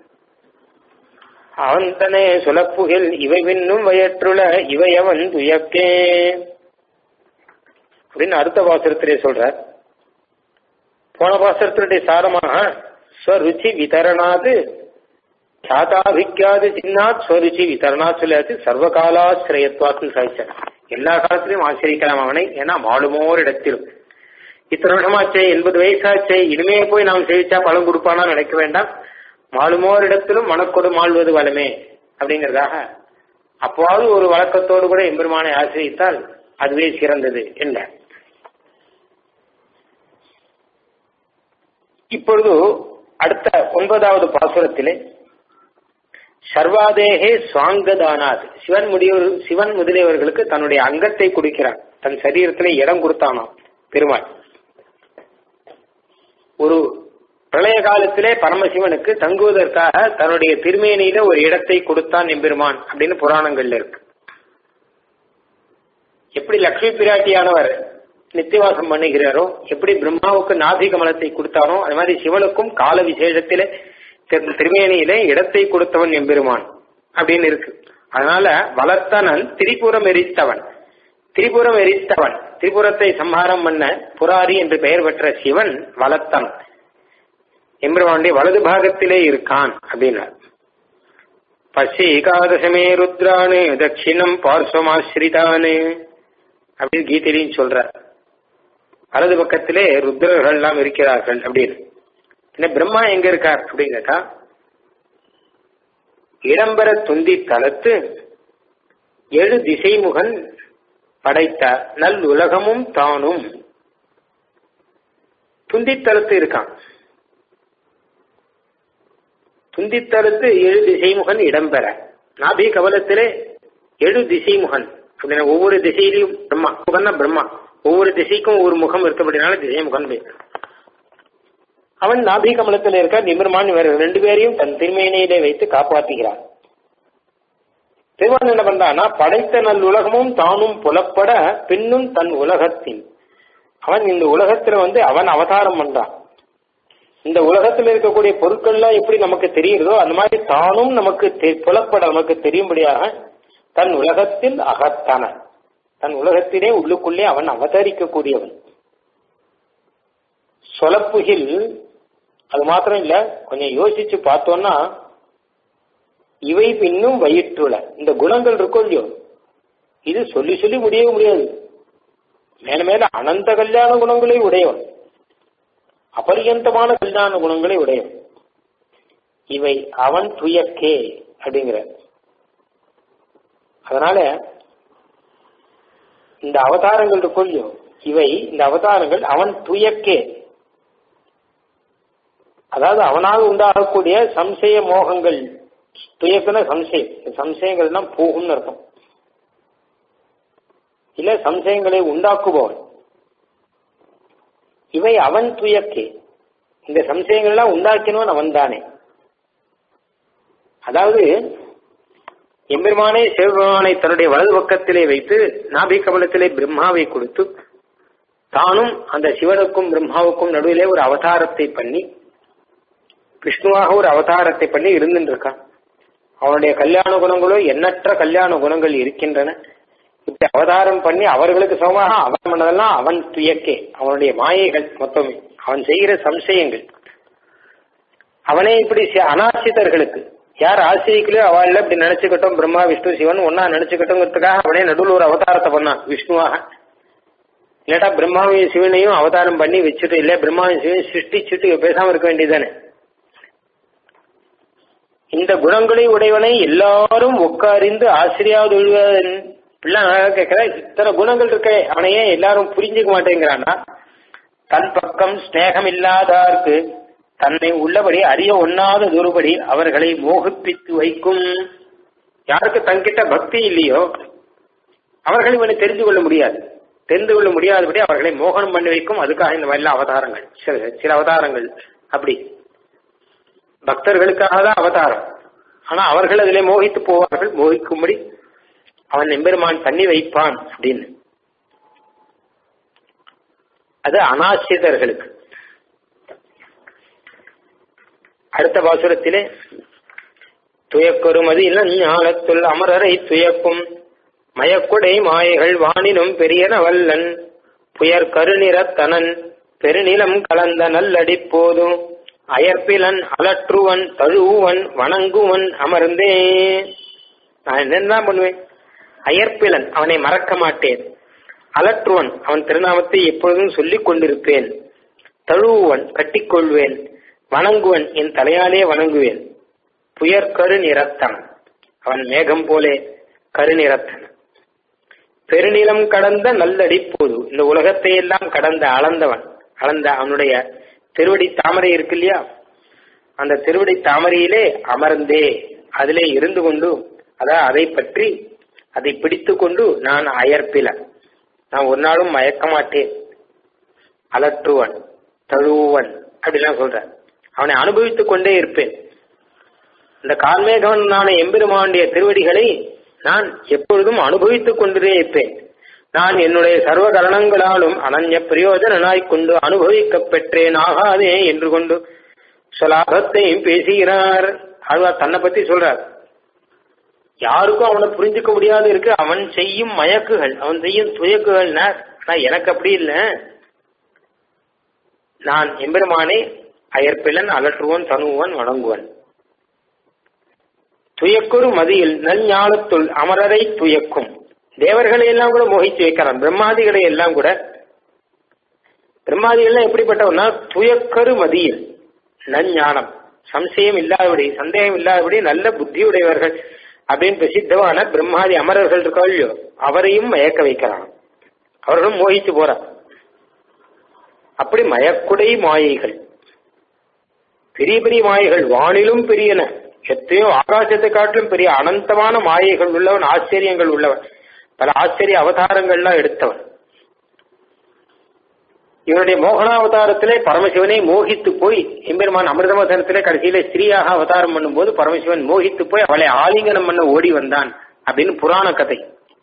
அவந்தனே சுலப்புகில் இவை விண்ணும் வயற்றுல இவையவன் துயக்கே அப்படின்னு அடுத்த பாசுரத்திலே சொல்ற போன பாசுரத்தினுடைய சாரமாக ஸ்வருச்சி விதரணாது சாதாபிக்காது சின்னாத் ஸ்வருச்சி விதரணாத் சொல்லாது சர்வகாலாசிரயத்வாத்துன்னு சாதிச்சார் எல்லா காலத்திலையும் ஆசிரிக்கலாம் அவனை ஏன்னா மாடுமோர் இடத்திலும் இத்தனை வருஷமாச்சே எண்பது வயசாச்சே இனிமே போய் நாம் சேவிச்சா பலன் கொடுப்பானா நினைக்க வேண்டாம் மாளுமோர் இடத்திலும் மனக்கொடு மாழ்வது வளமே அப்படிங்கிறதாக அப்போது ஒரு வழக்கத்தோடு கூட எம்பெருமானை ஆசிரியித்தால் அதுவே சிறந்தது என்ன இப்பொழுது அடுத்த ஒன்பதாவது பாசுரத்திலே சர்வாதேகே சுவாங்கதானாத் சிவன் முடிவர் சிவன் முதலியவர்களுக்கு தன்னுடைய அங்கத்தை கொடுக்கிறான் தன் சரீரத்திலே இடம் கொடுத்தானாம் பெருமாள் ஒரு பிரளய காலத்திலே பரமசிவனுக்கு தங்குவதற்காக தன்னுடைய திருமேனியில ஒரு இடத்தை கொடுத்தான் எம்பெருமான் அப்படின்னு புராணங்கள்ல இருக்கு எப்படி லக்ஷ்மி பிராட்டியானவர் நித்தியவாசம் பண்ணுகிறாரோ எப்படி பிரம்மாவுக்கு நாதி கமலத்தை கொடுத்தாரோ அது மாதிரி சிவனுக்கும் கால விசேஷத்திலே திருமேனியிலே இடத்தை கொடுத்தவன் எம்பெருமான் அப்படின்னு இருக்கு அதனால வளர்த்தனன் திரிபுரம் எரித்தவன் திரிபுரம் எரித்தவன் திரிபுரத்தை சம்ஹாரம் பண்ண புராரி என்று பெயர் பெற்ற சிவன் வளர்த்தன் எம்பெருமானுடைய வலது பாகத்திலே இருக்கான் அப்படின்னார் பசி ஏகாதசமே ருத்ரானு தட்சிணம் பார்ஸ்வமாஸ்ரிதானு அப்படின்னு கீதையிலையும் சொல்ற வலது பக்கத்திலே ருத்ரர்கள் எல்லாம் இருக்கிறார்கள் அப்படின்னு என்ன பிரம்மா எங்க இருக்கார் அப்படின்னு கேட்டா இடம்பெற துந்தி தளத்து எழு திசைமுகன் படைத்த நல் உலகமும் தானும் துந்தித்தலத்து இருக்கான் துந்தித்தலத்து எழு திசைமுகன் இடம்பெற நாபி கவலத்திலே எழு திசைமுகன் அப்படின்னா ஒவ்வொரு திசையிலையும் பிரம்மா முகன்னா பிரம்மா ஒவ்வொரு திசைக்கும் ஒரு முகம் இருக்கப்படினால திசைமுகன் பேர் அவன் நாபி கமலத்தில் இருக்க நிமிர்மான் இவர் ரெண்டு பேரையும் தன் திருமேனியிலே வைத்து காப்பாற்றுகிறான் சிவன் என்ன பண்றான்னா படைத்த நல் உலகமும் தானும் புலப்பட பின்னும் தன் உலகத்தின் அவன் இந்த உலகத்துல வந்து அவன் அவதாரம் பண்றான் இந்த உலகத்தில் இருக்கக்கூடிய பொருட்கள்லாம் எப்படி நமக்கு தெரியுறதோ அந்த மாதிரி தானும் நமக்கு தெ- புலப்பட நமக்கு தெரியும்படியாக தன் உலகத்தில் அகத்தான தன் உலகத்திலே உள்ளுக்குள்ளே அவன் அவதரிக்கக்கூடியவன் சொலப்புகில் அது மாத்திரம் இல்ல கொஞ்சம் யோசிச்சு பார்த்தோம்னா இவை பின்னும் வயிற்றுல இந்த குணங்கள் இருக்கும் இல்லையோ இது சொல்லி சொல்லி முடியவே முடியாது மேல மேல அனந்த கல்யாண குணங்களை உடையவன் அபரியந்தமான கல்யாண குணங்களை உடையவன் இவை அவன் துயக்கே அப்படிங்கிற அதனால இந்த அவதாரங்கள் இருக்கும் இல்லையோ இவை இந்த அவதாரங்கள் அவன் துயக்கே அதாவது அவனால் உண்டாகக்கூடிய சம்சய மோகங்கள் துயக்குன சம்சயம் இந்த சம்சயங்கள்லாம் போகும்னு அர்த்தம் இல்ல சம்சயங்களை உண்டாக்குபவன் இவை அவன் துயக்கே இந்த சம்சயங்கள்லாம் உண்டாக்கினவன் அவன் தானே அதாவது எம்பெருமானே சிவபெருமானை தன்னுடைய வலது பக்கத்திலே வைத்து நாபி கமலத்திலே பிரம்மாவை கொடுத்து தானும் அந்த சிவனுக்கும் பிரம்மாவுக்கும் நடுவிலே ஒரு அவதாரத்தை பண்ணி விஷ்ணுவாக ஒரு அவதாரத்தை பண்ணி இருந்துட்டு இருக்கான் அவனுடைய கல்யாண குணங்களோ எண்ணற்ற கல்யாண குணங்கள் இருக்கின்றன இப்படி அவதாரம் பண்ணி அவர்களுக்கு சமமாக அவன் பண்ணதெல்லாம் அவன் துயக்கே அவனுடைய மாயைகள் மொத்தமே அவன் செய்கிற சம்சயங்கள் அவனே இப்படி சி- அனாசிதர்களுக்கு யார் ஆசிரியர்களோ அவள் இப்படி நினைச்சுக்கிட்டோம் பிரம்மா விஷ்ணு சிவன் ஒன்னா நினைச்சுக்கிட்டோங்கிறதுக்காக அவனே நடுவில் ஒரு அவதாரத்தை பண்ணான் விஷ்ணுவாக இல்லாட்டா பிரம்மாவையும் சிவனையும் அவதாரம் பண்ணி வச்சுட்டு இல்ல பிரம்மாவையும் சிவனையும் சிருஷ்டிச்சுட்டு பேசாம இருக்க வேண்டியதானே இந்த குணங்களை உடையவனை எல்லாரும் உட்கார்ந்து ஆசிரியாவது கேட்கிற இத்தனை குணங்கள் இருக்க அவனையே எல்லாரும் புரிஞ்சுக்க மாட்டேங்கிறான்னா தன் பக்கம் ஸ்நேகம் இல்லாதார்க்கு தன்னை உள்ளபடி அறிய ஒண்ணாத ஒருபடி அவர்களை மோகிப்பித்து வைக்கும் யாருக்கு தன்கிட்ட பக்தி இல்லையோ அவர்கள் இவனை தெரிந்து கொள்ள முடியாது தெரிந்து கொள்ள முடியாதபடி அவர்களை மோகனம் பண்ணி வைக்கும் அதுக்காக இந்த மாதிரி அவதாரங்கள் சில சில அவதாரங்கள் அப்படி பக்தர்களுக்காக தான் அவதாரம் ஆனா அவர்கள் அதிலே மோகித்து போவார்கள் மோகிக்கும்படி அவன் எம்பெருமான் பண்ணி வைப்பான் அப்படின்னு அது அனாசிதர்களுக்கு அடுத்த பாசுரத்திலே துயக்கொருமதி ஞானத்துள் அமரரை துயக்கும் மயக்குடை மாயைகள் வானினும் பெரியன வல்லன் புயற் கருநிறத்தனன் பெருநிலம் கலந்த நல்லடி போதும் அயற்பிலன் அலற்றுவன் தழுவுவன் வணங்குவன் அமர்ந்தே நான் என்னதான் பண்ணுவேன் அயற்பிலன் அவனை மறக்க மாட்டேன் அலற்றுவன் அவன் திருநாமத்தை எப்பொழுதும் சொல்லிக் கொண்டிருப்பேன் தழுவுவன் கட்டிக்கொள்வேன் வணங்குவன் என் தலையாலே வணங்குவேன் புயற் கருநிறத்தன் அவன் மேகம் போலே கருநிறத்தன் பெருநிலம் கடந்த நல்லடி போது இந்த உலகத்தை எல்லாம் கடந்த அளந்தவன் அளந்த அவனுடைய திருவடி தாமரை இருக்கு இல்லையா அந்த திருவடி தாமரையிலே அமர்ந்தே அதிலே இருந்து கொண்டு அதான் அதை பற்றி அதை பிடித்து கொண்டு நான் அயற்பில நான் ஒரு நாளும் மயக்க மாட்டேன் அலற்றுவன் தழுவுவன் அப்படிலாம் சொல்றேன் அவனை அனுபவித்துக் கொண்டே இருப்பேன் இந்த கார்மேகவனான எம்பெருமானுடைய திருவடிகளை நான் எப்பொழுதும் அனுபவித்துக் கொண்டே இருப்பேன் நான் என்னுடைய சர்வ கரணங்களாலும் அனன்ய பிரயோஜனாய் கொண்டு அனுபவிக்கப் பெற்றேன் ஆகாதே என்று கொண்டு சொலாபத்தையும் பேசுகிறார் ஆழ்வார் தன்னை பத்தி சொல்றார் யாருக்கும் அவனை புரிஞ்சுக்க முடியாது இருக்கு அவன் செய்யும் மயக்குகள் அவன் செய்யும் துயக்குகள் ஆனா எனக்கு அப்படி இல்லை நான் எம்பெருமானே அயற்பிலன் அலற்றுவன் தனுவன் வணங்குவன் துயக்குறு மதியில் நல்ஞானத்துள் அமரரை துயக்கும் தேவர்களை எல்லாம் கூட மோகித்து வைக்கிறான் பிரம்மாதிகளை எல்லாம் கூட பிரம்மாதிகள்லாம் எப்படிப்பட்டவனா துயக்கரு மதியில் நஞ்ஞானம் சம்சயம் இல்லாதபடி சந்தேகம் இல்லாதபடி நல்ல புத்தியுடையவர்கள் அப்படின்னு பிரசித்தமான பிரம்மாதி அமரர்கள் இருக்கா இல்லையோ அவரையும் மயக்க வைக்கிறான் அவர்களும் மோகித்து போறார் அப்படி மயக்குடை மாயைகள் பெரிய பெரிய மாயைகள் வானிலும் பெரியன எத்தையோ ஆகாசத்தை காட்டிலும் பெரிய அனந்தமான மாயைகள் உள்ளவன் ஆச்சரியங்கள் உள்ளவன் பல ஆச்சரிய அவதாரங்கள்லாம் எடுத்தவன் இவனுடைய மோகனாவதாரத்திலே பரமசிவனை மோகித்து போய் எம்பெருமான் அமிர்தமசனத்திலே கடைசியில ஸ்திரீயாக அவதாரம் பண்ணும்போது பரமசிவன் மோகித்து போய் அவளை ஆலிங்கனம் பண்ண ஓடி வந்தான் அப்படின்னு புராண கதை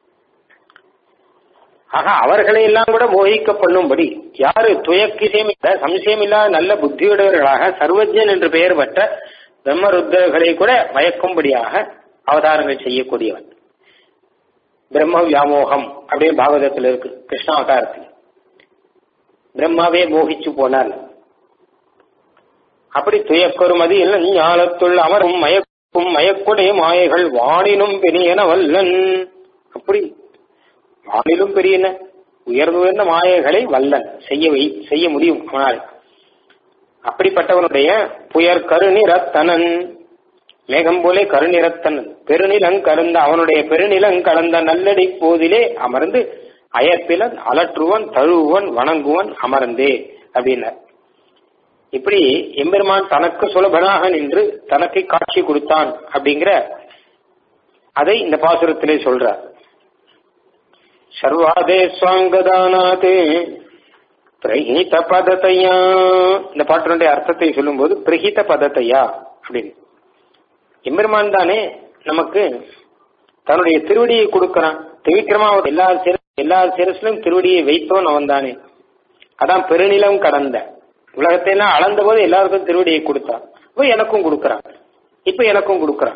ஆக அவர்களை எல்லாம் கூட மோகிக்க பண்ணும்படி யாரு துயக்கிசயம் இல்ல சம்சயம் இல்லாத நல்ல புத்தியுடையவர்களாக சர்வஜன் என்று பெயர் பெற்ற பிரம்மருத்தர்களை கூட மயக்கும்படியாக அவதாரங்கள் செய்யக்கூடியவன் பிரம்ம வியாமோகம் அப்படின்னு பாகவதத்தில் இருக்கு கிருஷ்ணாவதாரத்தில் பிரம்மாவே மோகிச்சு போனார் அப்படி துயக்கொருமதி இல்லை ஞானத்துள் அமரும் மயக்கும் மயக்குடைய மாயைகள் வானினும் பெரியன வல்லன் அப்படி வானிலும் பெரியன உயர்ந்து உயர்ந்த மாயைகளை வல்லன் செய்ய வை செய்ய முடியும் அவனால் அப்படிப்பட்டவனுடைய புயர் கருநிறத்தனன் மேகம் போலே கருநிறத்தனன் பெருநிலங் கருந்த அவனுடைய பெருநிலங் கடந்த நல்லடி போதிலே அமர்ந்து அயற்பிலன் அலற்றுவன் தழுவுவன் வணங்குவன் அமர்ந்தே அப்படின்னார் இப்படி எம்பெருமான் தனக்கு சுலபனாக நின்று தனக்கு காட்சி கொடுத்தான் அப்படிங்கிற அதை இந்த பாசுரத்திலே சொல்றார் சர்வாதே சுவாங்கதானாதே பிரஹித பதத்தையா இந்த பாட்டினுடைய அர்த்தத்தை சொல்லும்போது பிரஹித பதத்தையா அப்படின்னு எம்பெருமான் தானே நமக்கு தன்னுடைய திருவடியை கொடுக்கறான் திவிக்கிரமா எல்லா சிற எல்லா சிரசிலும் திருவடியை வைத்தவன் அவன் தானே அதான் பெருநிலம் கடந்த உலகத்தை எல்லாம் அளந்த போது எல்லாருக்கும் திருவடியை கொடுத்தான் இப்போ எனக்கும் கொடுக்கறான் இப்ப எனக்கும் கொடுக்கறான்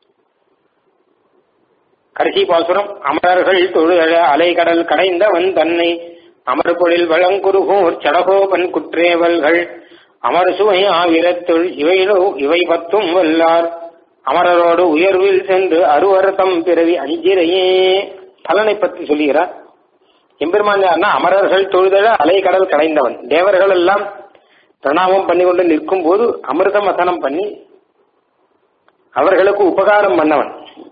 கடைசி பாசுரம் அமரர்கள் தொழுதழ அலைகடல் கடைந்தவன் தன்னை அமர்பொழில் வளங்குருகோர் சடகோபன் குற்றேவல்கள் அமர் சுவை ஆவிரத்துள் இவையிலோ இவை பத்தும் வல்லார் அமரரோடு உயர்வில் சென்று அருவரதம் பிறவி அஞ்சிரையே பலனை பற்றி சொல்லுகிறார் எம்பெருமான் யாருன்னா அமரர்கள் தொழுதழ அலைகடல் கடைந்தவன் தேவர்கள் எல்லாம் பிரணாமம் பண்ணி கொண்டு நிற்கும் போது அமிர்த மதனம் பண்ணி அவர்களுக்கு உபகாரம் பண்ணவன்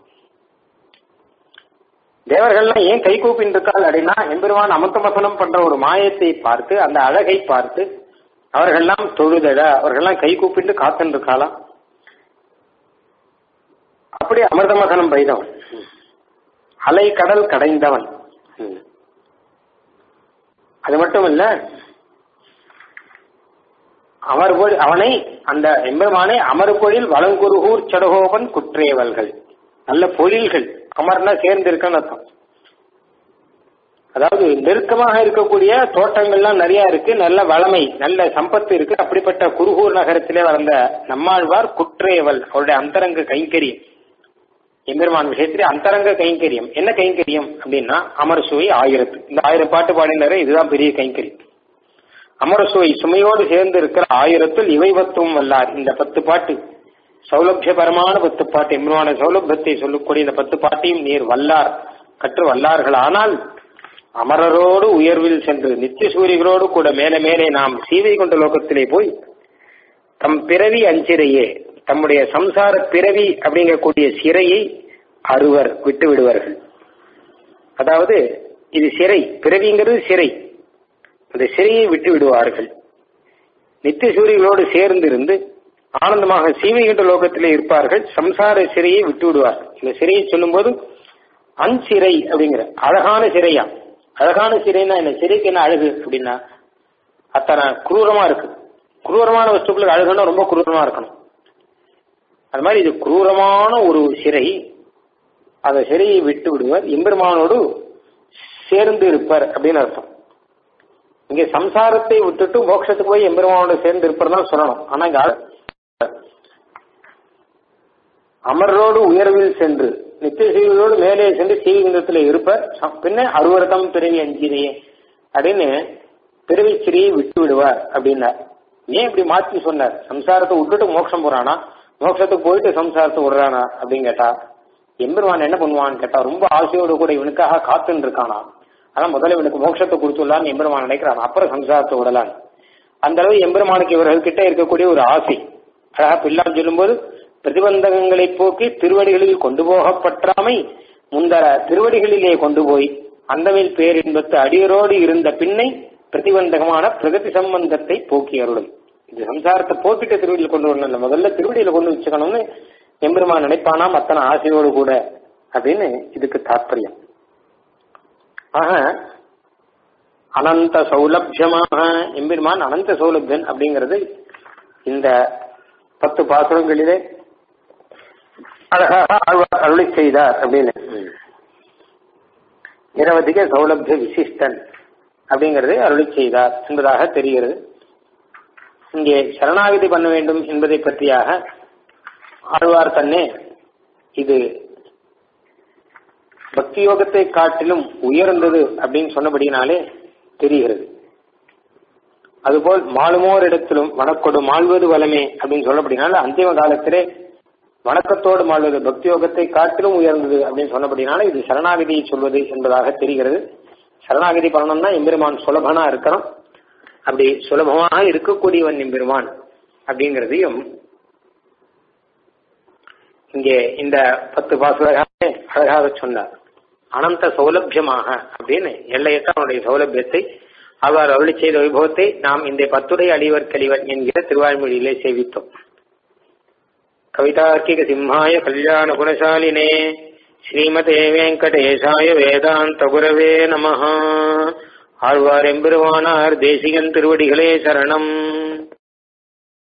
தேவர்கள்லாம் ஏன் கை கூப்பின்னு இருக்காள் அப்படின்னா எம்பெருமான் அமிர்தமசனம் பண்ற ஒரு மாயத்தை பார்த்து அந்த அழகை பார்த்து அவர்கள்லாம் தொழுதழ அவர்கள்லாம் கை கூப்பிட்டு காத்துன்னு இருக்காளாம் அப்படி அமிர்தமசனம் பெய்தவன் அலை கடல் கடைந்தவன் அது மட்டும் இல்ல அமர் அவனை அந்த எம்பெருமானை அமர்பொழில் வளங்குருகூர் சடகோபன் குற்றேவல்கள் நல்ல பொழில்கள் அமர்னா சேர்ந்து இருக்கன்னு அர்த்தம் அதாவது நெருக்கமாக இருக்கக்கூடிய தோட்டங்கள்லாம் நிறைய இருக்கு நல்ல வளமை நல்ல சம்பத்து இருக்கு அப்படிப்பட்ட குருகூர் நகரத்திலே வளர்ந்த நம்மாழ்வார் குற்றேவல் அவருடைய அந்தரங்க கைங்கரியம் எம்பெருமான் விஷயத்திலே அந்தரங்க கைங்கரியம் என்ன கைங்கரியம் அப்படின்னா அமர் சுவை ஆயிரத்து இந்த ஆயிரம் பாட்டு பாடினாரு இதுதான் பெரிய கைங்கரியம் அமர சுவை சுமையோடு சேர்ந்து இருக்கிற ஆயிரத்தில் இவை பத்தும் வல்லார் இந்த பத்து பாட்டு சௌலபியபரமான பத்து பாட்டு எம்பெருமான சௌலபியத்தை சொல்லக்கூடிய இந்த பத்து பாட்டையும் நீர் வல்லார் கற்று வல்லார்கள் ஆனால் அமரரோடு உயர்வில் சென்று நித்திய சூரியர்களோடு கூட மேலே மேலே நாம் சீவை கொண்ட லோகத்திலே போய் தம் பிறவி அஞ்சிரையே தம்முடைய சம்சார பிறவி அப்படிங்கக்கூடிய சிறையை அறுவர் விட்டு விடுவார்கள் அதாவது இது சிறை பிறவிங்கிறது சிறை அந்த சிறையை விட்டு விடுவார்கள் நித்திய சூரியர்களோடு சேர்ந்து இருந்து ஆனந்தமாக சீவைகின்ற லோகத்திலே இருப்பார்கள் சம்சார சிறையை விட்டு விடுவார் இந்த சிறையை சொல்லும்போது அஞ்சிறை அப்படிங்கிற அழகான சிறையா அழகான சிறைனா என்ன சிறைக்கு என்ன அழகு அப்படின்னா அத்தனை குரூரமா இருக்கு குரூரமான வஸ்துக்களுக்கு அழகுன்னா ரொம்ப குரூரமா இருக்கணும் அது மாதிரி இது குரூரமான ஒரு சிறை அந்த சிறையை விட்டு விடுவர் எம்பெருமானோடு சேர்ந்து இருப்பார் அப்படின்னு அர்த்தம் இங்க சம்சாரத்தை விட்டுட்டு மோட்சத்துக்கு போய் எம்பெருமானோட சேர்ந்து இருப்பதான் சொல்லணும் ஆனா இங்க அமரோடு உயர்வில் சென்று நித்திய சீவிகளோடு மேலே சென்று சீவிகிந்தத்தில் இருப்பர் பின்ன அறுவரதம் பிறவி அஞ்சினையே அப்படின்னு பிறவி சிறியை விட்டு விடுவார் அப்படின்னார் ஏன் இப்படி மாற்றி சொன்னார் சம்சாரத்தை விட்டுட்டு மோட்சம் போறானா மோட்சத்துக்கு போயிட்டு சம்சாரத்தை விடுறானா அப்படின்னு கேட்டா எம்பெருமான் என்ன பண்ணுவான்னு கேட்டா ரொம்ப ஆசையோடு கூட இவனுக்காக காத்துன்னு இருக்கானா அதான் முதல்ல இவனுக்கு மோட்சத்தை கொடுத்துடலான்னு எம்பெருமான் நினைக்கிறான் அப்புறம் சம்சாரத்தை விடலான் அந்த அளவு எம்பெருமானுக்கு இவர்கள் கிட்ட இருக்கக்கூடிய ஒரு ஆசை அழகா பிள்ளாம் சொல்லும்போது பிரதிபந்தகங்களை போக்கி திருவடிகளில் கொண்டு போகப்பற்றாமை முந்தர திருவடிகளிலே கொண்டு போய் அந்தவில் பேரின்பத்து அடியரோடு இருந்த பின்னை பிரதிபந்தகமான பிரகதி சம்பந்தத்தை போக்கி அருளும் இது சம்சாரத்தை போக்கிட்ட திருவடியில் கொண்டு வரணும் முதல்ல திருவடியில கொண்டு வச்சுக்கணும்னு எம்பெருமான் நினைப்பானாம் அத்தனை ஆசையோடு கூட அப்படின்னு இதுக்கு தாற்பயம் ஆக அனந்த சௌலபியமாக எம்பெருமான் அனந்த சௌலபியன் அப்படிங்கிறது இந்த பத்து பாசுரங்களிலே அழகாக அருளை செய்தார் அப்படின்னு நிரவதிக சௌலபிய விசிஷ்டன் அப்படிங்கறதை அருளி செய்தார் என்பதாக தெரிகிறது இங்கே சரணாகதி பண்ண வேண்டும் என்பதை பற்றியாக ஆழ்வார் தன்னே இது பக்தி யோகத்தை காட்டிலும் உயர்ந்தது அப்படின்னு சொன்னபடினாலே தெரிகிறது அதுபோல் மாளுமோர் இடத்திலும் வணக்கொடு மாழ்வது வலமே அப்படின்னு சொல்லப்படினால அந்திம காலத்திலே வணக்கத்தோடு மாழ்வது பக்தி யோகத்தை காட்டிலும் உயர்ந்தது அப்படின்னு சொன்னபடினால இது சரணாகதியை சொல்வது என்பதாக தெரிகிறது சரணாகதி பண்ணணும்னா எம்பெருமான் சுலபனா இருக்கணும் அப்படி சுலபமாக இருக்கக்கூடியவன் எம்பெருமான் அப்படிங்கிறதையும் இங்கே இந்த பத்து பாசுரகாவே அழகாக சொன்னார் அனந்த சௌலபியமாக அப்படின்னு எல்லையற்ற அவனுடைய சௌலபியத்தை அவர் அருளி செய்த வைபவத்தை நாம் இந்த பத்துரை அடிவர் கழிவன் என்கிற திருவாய்மொழியிலே சேவித்தோம் கவிதார்க்கிக சிம்ஹாய கல்யாண குணசாலினே ஸ்ரீமதே வெங்கடேசாய வேதாந்த குரவே நம ஆழ்வார் எம்பெருமானார் தேசிகன் திருவடிகளே சரணம்